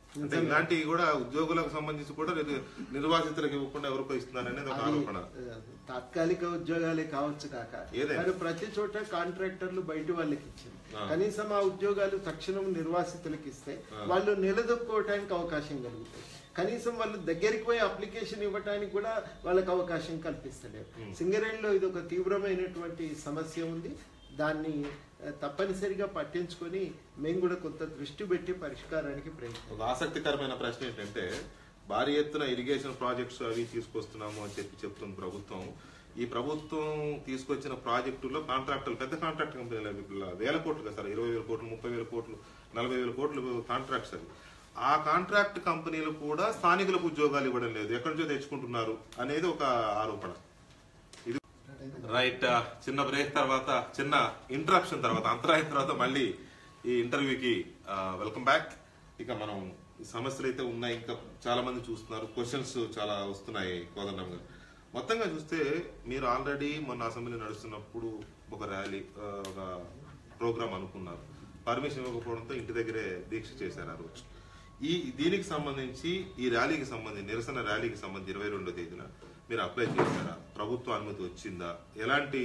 అంటే ఇలాంటివి కూడా ఉద్యోగులకు సంబంధించి కూడా నిర్- నిర్వాసితులకు ఇవ్వకుండా ఎవరికో ఇస్తున్నారు అనేది ఒక అది ఆరోపణ ఆ, తాత్కాలిక ఉద్యోగాలే కావచ్చు కాక ఏదైనా. కానీ ప్రతి చోట కాంట్రాక్టర్లు బయట వాళ్ళకి ఇచ్చింది ఆ. కనీసం ఆ ఉద్యోగాలు తక్షణం నిర్వాసితులకు ఇస్తే ఆ. వాళ్ళు నిలదొక్కుకోవటానికి అవకాశం కలుగుతుంది కనీసం వాళ్ళు దగ్గరికి పోయి అప్లికేషన్ ఇవ్వటానికి కూడా వాళ్ళకి అవకాశం కల్పిస్తలేరు Hmm. సింగరేణిలో ఇది ఒక తీవ్రమైనటువంటి సమస్య ఉంది దాన్ని ఆ, తప్పనిసరిగా పట్టించుకొని మేము కూడా కొంత దృష్టి పెట్టి పరిష్కారానికి ప్రయత్నం ఒక ఆసక్తికరమైన ప్రశ్న ఏంటంటే భారీ ఎత్తున ఇరిగేషన్ ప్రాజెక్ట్స్ అవి తీసుకొస్తున్నాము అని చెప్పి చెప్తుంది ప్రభుత్వం ఈ ప్రభుత్వం తీసుకొచ్చిన ప్రాజెక్టుల్లో కాంట్రాక్టులు పెద్ద కాంట్రాక్ట్ కంపెనీలు అవి ఇలా వేల కోట్లు కదా సార్ ఇరవై వేల కోట్లు ముప్పై వేల కోట్లు నలభై వేల కోట్లు కాంట్రాక్ట్స్ అవి ఆ కాంట్రాక్ట్ కంపెనీలు కూడా స్థానికులకు ఉద్యోగాలు ఇవ్వడం లేదు ఎక్కడి నుంచో తెచ్చుకుంటున్నారు అనేది ఒక ఆరోపణ ఇది రైట్ చిన్న బ్రేక్ తర్వాత చిన్న ఇంటరప్షన్ తర్వాత అంతరాయం తర్వాత మళ్ళీ ఈ ఇంటర్వ్యూకి వెల్కమ్ బ్యాక్ ఇక మనం ఈ సమస్యలు అయితే ఉన్నాయి ఇంకా చాలా మంది చూస్తున్నారు క్వశ్చన్స్ చాలా వస్తున్నాయి కోదండం గారు మొత్తంగా చూస్తే మీరు ఆల్రెడీ మొన్న అసెంబ్లీ నడుస్తున్నప్పుడు ఒక ర్యాలీ ఆ, ఒక ప్రోగ్రామ్ అనుకున్నారు పర్మిషన్ ఇవ్వకపోవడంతో ఇంటి దగ్గరే దీక్ష చేశారు ఆ రోజు ఈ దీనికి సంబంధించి ఈ ర్యాలీకి సంబంధించి నిరసన ర్యాలీకి సంబంధించి ఇరవై రెండో తేదీన మీరు అప్లై చేశారా ప్రభుత్వ అనుమతి వచ్చిందా ఎలాంటి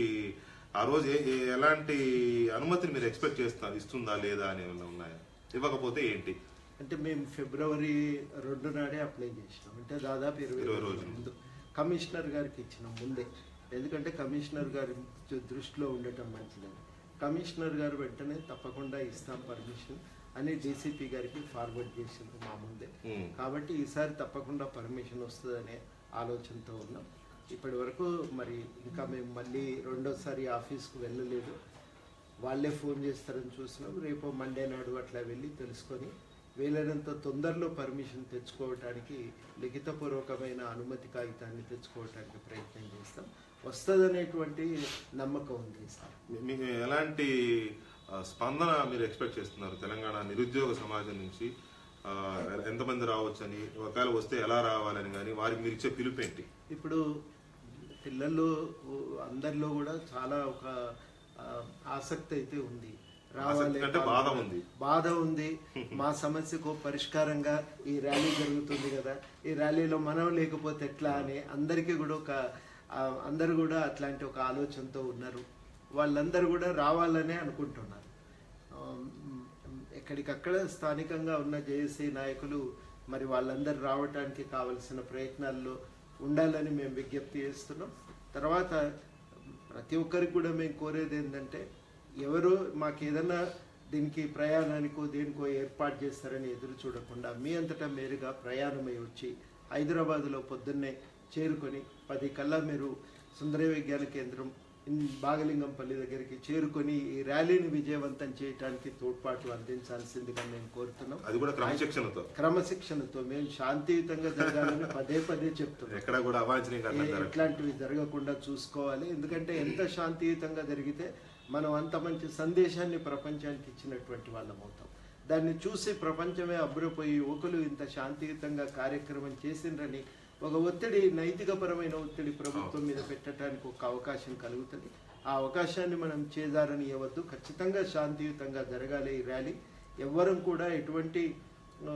ఆ రోజు ఏ- ఏ- ఎలాంటి అనుమతిని మీరు ఎక్స్పెక్ట్ చేస్తారు ఇస్తుందా లేదా అని ఏమైనా ఉన్నాయా ఇవ్వకపోతే ఏంటి అంటే మేము ఫిబ్రవరి రెండు నాడే అప్లై చేసినాం అంటే దాదాపు ఇరవై ఇరవై రోజుల రోజులు. ముందు కమిషనర్ గారికి ఇచ్చినాం ముందే ఎందుకంటే కమిషనర్ గారి దృ- దృష్టిలో ఉండటం మంచిదని కమిషనర్ గారు వెంటనే తప్పకుండా ఇస్తాం పర్మిషన్ అని డీసీపీ గారికి ఫార్వర్డ్ చేసింది మా ముందే ఉమ్. కాబట్టి ఈసారి తప్పకుండా పర్మిషన్ వస్తుందనే ఆలోచనతో ఉన్నాం ఇప్పటి వరకు మరి ఇంకా మేము మళ్ళీ రెండోసారి ఆఫీస్కు వెళ్ళలేదు వాళ్ళే ఫోన్ చేస్తారని చూసినాం రేపు మండే నాడు అట్లా వెళ్ళి తెలుసుకొని వీలైనంత తొందరలో పర్మిషన్ తెచ్చుకోవటానికి లిఖితపూర్వకమైన అనుమతి కాగితాన్ని తెచ్చుకోవటానికి ప్రయత్నం చేస్తాం వస్తుందనేటువంటి నమ్మకం ఉంది ఈసారి మీ- మీకు ఎలాంటి ఆ, స్పందన మీరు ఎక్స్పెక్ట్ చేస్తున్నారు తెలంగాణ నిరుద్యోగ సమాజం నుంచి ఆ, ఎంతమంది రావచ్చని ఒకవేళ వస్తే ఎలా రావాలని కానీ వారికి మీరు ఇచ్చే పిలుపు ఏంటి ఇప్పుడు పిల్లల్లో అందరిలో కూడా చాలా ఒక ఆ, ఆసక్తి అయితే ఉంది ఆసక్తి అంటే బాధ ఉంది. బాధ ఉంది మా సమస్యకు పరిష్కారంగా ఈ ర్యాలీ జరుగుతుంది కదా ఈ ర్యాలీలో మనం లేకపోతే ఎట్లా అని అందరికీ కూడా ఒక ఆ, అందరూ కూడా అట్లాంటి ఒక ఆలోచనతో ఉన్నారు వాళ్ళందరూ కూడా రావాలనే అనుకుంటున్నారు ఆ, మ్, ఎక్కడికక్కడ స్థానికంగా ఉన్న జేఏసీ నాయకులు మరి వాళ్ళందరూ రావటానికి కావలసిన ప్రయత్నాల్లో ఉండాలని మేము విజ్ఞప్తి చేస్తున్నాం తర్వాత ప్రతి ఒక్కరికి కూడా మేము కోరేది ఏంటంటే ఎవరు మాకు ఏదైనా దీనికి ప్రయాణానికో దేనికో ఏర్పాటు చేస్తారని ఎదురు చూడకుండా మీ అంతటా మీరుగా ప్రయాణమై వచ్చి హైదరాబాదులో పొద్దున్నే చేరుకొని పది కల్లా మీరు సుందర విజ్ఞాన కేంద్రం ఇన్ బాగలింగంపల్లి దగ్గరికి చేరుకొని ఈ ర్యాలీని విజయవంతం చేయడానికి తోడ్పాటు అందించాల్సిందిగా మేము కోరుతున్నాం అది కూడా క్రమశిక్షణతో క్రమశిక్షణతో మేము శాంతియుతంగా జరగాలని పదే పదే చెప్తున్నాం ఎక్కడ కూడా అవాంఛనీయంగా అర్థం ఏ- జరగదు. ఎట్లాంటివి జరగకుండా చూసుకోవాలి ఎందుకంటే ఎంత శాంతియుతంగా జరిగితే మనం అంత మంచి సందేశాన్ని ప్రపంచానికి ఇచ్చినటువంటి వాళ్ళం అవుతాం దాన్ని చూసి ప్రపంచమే అబ్బురపోయి యువకులు ఇంత శాంతియుతంగా కార్యక్రమం చేసిండ్రని ఒక ఒత్తిడి నైతికపరమైన ఒత్తిడి ప్రభుత్వం మీద పెట్టడానికి ఒక అవకాశం కలుగుతుంది ఆ అవకాశాన్ని మనం చేదారని ఇవ్వద్దు ఖచ్చితంగా శాంతియుతంగా జరగాలి ఈ ర్యాలీ ఎవ్వరం కూడా ఎటువంటి ఆ,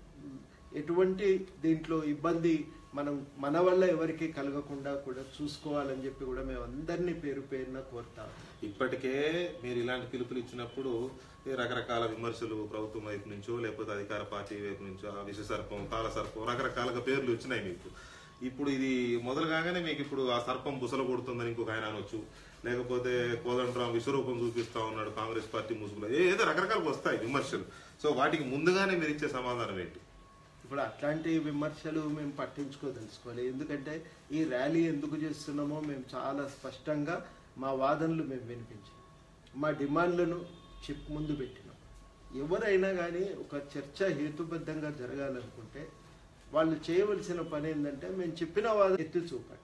ఎటువంటి దీంట్లో ఇబ్బంది మనం మన వల్ల ఎవరికి కలగకుండా కూడా చూసుకోవాలని చెప్పి కూడా మేము అందరినీ పేరు పేరున కోరుతాం ఇప్పటికే మీరు ఇలాంటి పిలుపులు ఇచ్చినప్పుడు ఈ రకరకాల విమర్శలు ప్రభుత్వం వైపు నుంచో లేకపోతే అధికార పార్టీ వైపు నుంచో ఆ విష సర్పం కాల సర్పం రకరకాలుగా పేర్లు వచ్చినాయి మీకు ఇప్పుడు ఇది మొదలు కాగానే మీకు ఇప్పుడు ఆ సర్పం బుసలు కొడుతుందని ఇంకొక ఆయన అనొచ్చు లేకపోతే కోదండరాం విశ్వరూపం చూపిస్తా ఉన్నాడు కాంగ్రెస్ పార్టీ ముసుగులో ఏ- ఏదో రకరకాలుగా వస్తాయి విమర్శలు సో వాటికి ముందుగానే మీరు ఇచ్చే సమాధానం ఏంటి ఇప్పుడు అట్లాంటి విమర్శలు మేము పట్టించుకోదలుచుకోవాలి ఎందుకంటే ఈ ర్యాలీ ఎందుకు చేస్తున్నామో మేము చాలా స్పష్టంగా మా వాదనలు మేము వినిపించాం మా డిమాండ్లను చెప్ ముందు పెట్టినాం ఎవరైనా కానీ ఒక చర్చ హేతుబద్ధంగా జరగాలనుకుంటే వాళ్ళు చేయవలసిన పని ఏంటంటే మేము చెప్పిన వాదన ఎత్తి చూపండి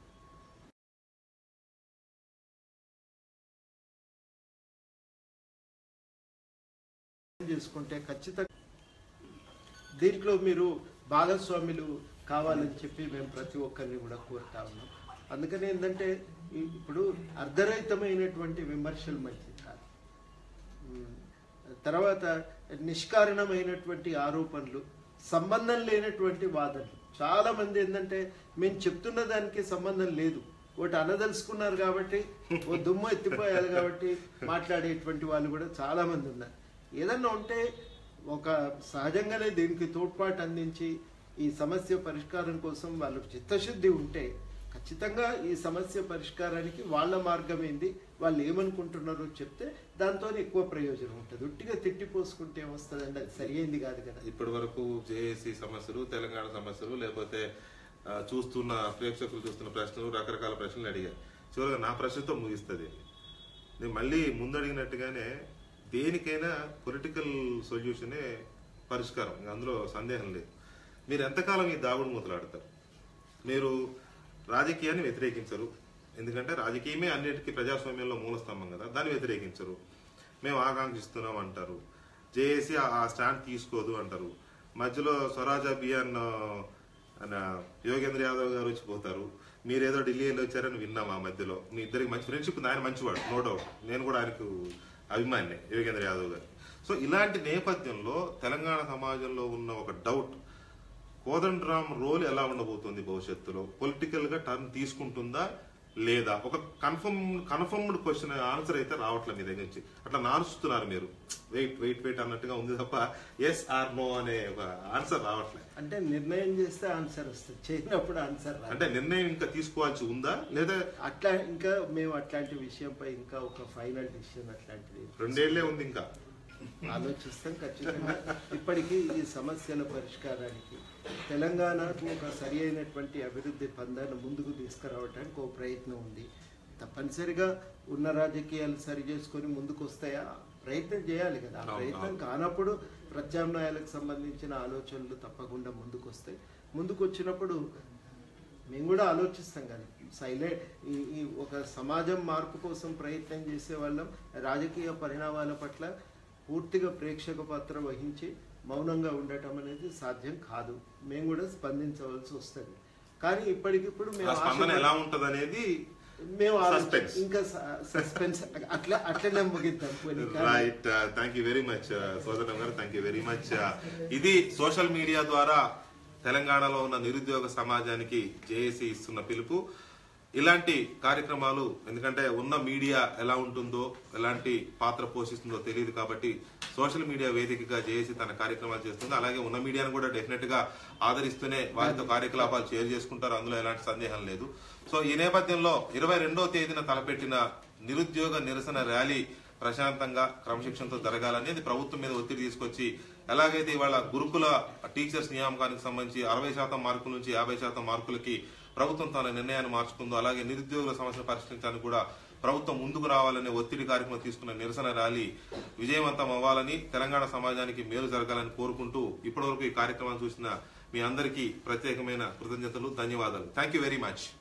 చేసుకుంటే ఖచ్చితంగా దీంట్లో మీరు భాగస్వాములు కావాలని చెప్పి మేము ప్రతి ఒక్కరిని కూడా కోరుతా ఉన్నాం అందుకని ఏంటంటే ఈ- ఇప్పుడు అర్ధరహితమైనటువంటి విమర్శలు మంచిది కాదు ఉమ్, తర్వాత నిష్కారణమైనటువంటి ఆరోపణలు సంబంధం లేనటువంటి వాదనలు చాలా మంది ఏంటంటే మేము చెప్తున్న దానికి సంబంధం లేదు ఒకటి అనదలుచుకున్నారు కాబట్టి ఓ దుమ్ము ఎత్తిపోయాలి కాబట్టి మాట్లాడేటువంటి వాళ్ళు కూడా చాలా మంది ఉన్నారు ఏదన్నా ఉంటే ఒక సహజంగానే దీనికి తోడ్పాటు అందించి ఈ సమస్య పరిష్కారం కోసం వాళ్ళకు చిత్తశుద్ధి ఉంటే ఖచ్చితంగా ఈ సమస్య పరిష్కారానికి వాళ్ళ మార్గం ఏంది వాళ్ళు ఏమనుకుంటున్నారో చెప్తే దాంతో ఎక్కువ ప్రయోజనం ఉంటుంది ఉట్టిగా తిట్టిపోసుకుంటే ఏమొస్తుందండి అది సరి అయింది కాదు కదా ఇప్పటి వరకు జేఏసీ సమస్యలు తెలంగాణ సమస్యలు లేకపోతే ఆ, చూస్తున్న ప్రేక్షకులు చూస్తున్న ప్రశ్నలు రకరకాల ప్రశ్నలు అడిగా చివరిగా నా ప్రశ్నతో ముగిస్తుంది నేను మళ్ళీ ముందు అడిగినట్టుగానే దేనికైనా పొలిటికల్ సొల్యూషనే పరిష్కారం ఇంకా అందులో సందేహం లేదు మీరు ఎంతకాలం ఈ దాగుడు మూతలాడతారు మీరు రాజకీయాన్ని వ్యతిరేకించరు ఎందుకంటే రాజకీయమే అన్నిటికీ ప్రజాస్వామ్యంలో మూలస్తంభం కదా దాన్ని వ్యతిరేకించరు మేము ఆకాంక్షిస్తున్నాం అంటారు జేఏసీ ఆ స్టాండ్ తీసుకోదు అంటారు మధ్యలో స్వరాజ్ అభియాన్ ఆయన యోగేంద్ర యాదవ్ గారు వచ్చి పోతారు మీరేదో ఢిల్లీ వెళ్ళి వచ్చారని విన్నాం ఆ మధ్యలో మీ ఇద్దరికి మంచి ఫ్రెండ్షిప్ ఉంది ఆయన మంచివాడు నో డౌట్ నేను కూడా ఆయనకు అభిమానినే యోగేంద్ర యాదవ్ గారు సో ఇలాంటి నేపథ్యంలో తెలంగాణ సమాజంలో ఉన్న ఒక డౌట్ కోదండరామ్ రోల్ ఎలా ఉండబోతుంది భవిష్యత్తులో పొలిటికల్ గా టర్న్ తీసుకుంటుందా లేదా ఒక కన్ఫర్మ్ కన్ఫర్మ్డ్ క్వశ్చన్ ఆన్సర్ అయితే రావట్లేదు మీ దగ్గర నుంచి అట్లా నారుస్తున్నారు మీరు వెయిట్ వెయిట్ వెయిట్ అన్నట్టుగా ఉంది తప్ప ఎస్ ఆర్ నో అనే ఒక ఆన్సర్ రావట్లేదు అంటే నిర్ణయం చేస్తే ఆన్సర్ వస్తుంది చేయనప్పుడు ఆన్సర్ రాదు అంటే నిర్ణయం ఇంకా తీసుకోవాల్సి ఉందా లేదా అట్లా ఇంకా మేము అట్లాంటి విషయంపై ఇంకా ఒక ఫైనల్ డిసిషన్ అట్లాంటిది రెండేళ్లే ఉంది ఇంకా ఆలోచిస్తాం ఖచ్చితంగా ఇప్పటికీ ఈ సమస్యల పరిష్కారానికి తెలంగాణకు ఒక సరి అయినటువంటి అభివృద్ధి పందాన్ని ముందుకు తీసుకురావడానికి ఒక ప్రయత్నం ఉంది తప్పనిసరిగా ఉన్న రాజకీయాలు సరి చేసుకొని ముందుకు వస్తాయా ప్రయత్నం చేయాలి కదా ఆ అవును, ప్రయత్నం అవును. కానప్పుడు ప్రత్యామ్నాయాలకు సంబంధించిన ఆలోచనలు తప్పకుండా ముందుకు వస్తాయి ముందుకు వచ్చినప్పుడు మేము కూడా ఆలోచిస్తాం కదా సైలెంట్ ఈ ఈ ఒక సమాజం మార్పు కోసం ప్రయత్నం చేసే వాళ్ళం రాజకీయ పరిణామాల పట్ల పూర్తిగా ప్రేక్షక పాత్ర వహించి మౌనంగా ఉండటం అనేది సాధ్యం కాదు మేము కూడా స్పందించవలసి వస్తుంది కానీ ఇప్పటికిప్పుడు మేము ఆ స్పందన ఆశపడ- ఎలా ఉంటది అనేది మేము ఆలోచి- Suspense. ఇంకా సస్పెన్స్ అట్లా అట్లనే ముగిద్దాం పోనీ. కానీ right thank you very much సోదరం garu thank you very much ఇది సోషల్ మీడియా ద్వారా తెలంగాణలో ఉన్న నిరుద్యోగ సమాజానికి జేఏసీ ఇస్తున్న పిలుపు ఇలాంటి కార్యక్రమాలు ఎందుకంటే ఉన్న మీడియా ఎలా ఉంటుందో ఎలాంటి పాత్ర పోషిస్తుందో తెలియదు కాబట్టి సోషల్ మీడియా వేదికగా జేఏసీ తన కార్యక్రమాలు చేస్తుంది అలాగే ఉన్న మీడియాను కూడా డెఫినెట్ గా ఆదరిస్తూనే వారితో కార్యకలాపాలు షేర్ చేసుకుంటారు అందులో ఎలాంటి సందేహం లేదు సో ఈ నేపథ్యంలో ఇరవై రెండో తేదీన తలపెట్టిన నిరుద్యోగ నిరసన ర్యాలీ ప్రశాంతంగా క్రమశిక్షణతో జరగాలనేది ప్రభుత్వం మీద ఒత్తిడి తీసుకొచ్చి ఎలాగైతే ఇవాళ గురుకుల టీచర్స్ నియామకానికి సంబంధించి అరవై శాతం మార్కుల నుంచి యాభై శాతం మార్కులకి ప్రభుత్వం తన నిర్ణయాన్ని మార్చుకుందో అలాగే నిరుద్యోగుల సమస్యను పరిష్కరించడానికి కూడా ప్రభుత్వం ముందుకు రావాలనే ఒత్తిడి కార్యక్రమం తీసుకున్న నిరసన ర్యాలీ విజయవంతం అవ్వాలని తెలంగాణ సమాజానికి మేలు జరగాలని కోరుకుంటూ ఇప్పటివరకు ఈ కార్యక్రమాన్ని చూసిన మీ అందరికీ ప్రత్యేకమైన కృతజ్ఞతలు ధన్యవాదాలు థ్యాంక్ యూ వెరీ మచ్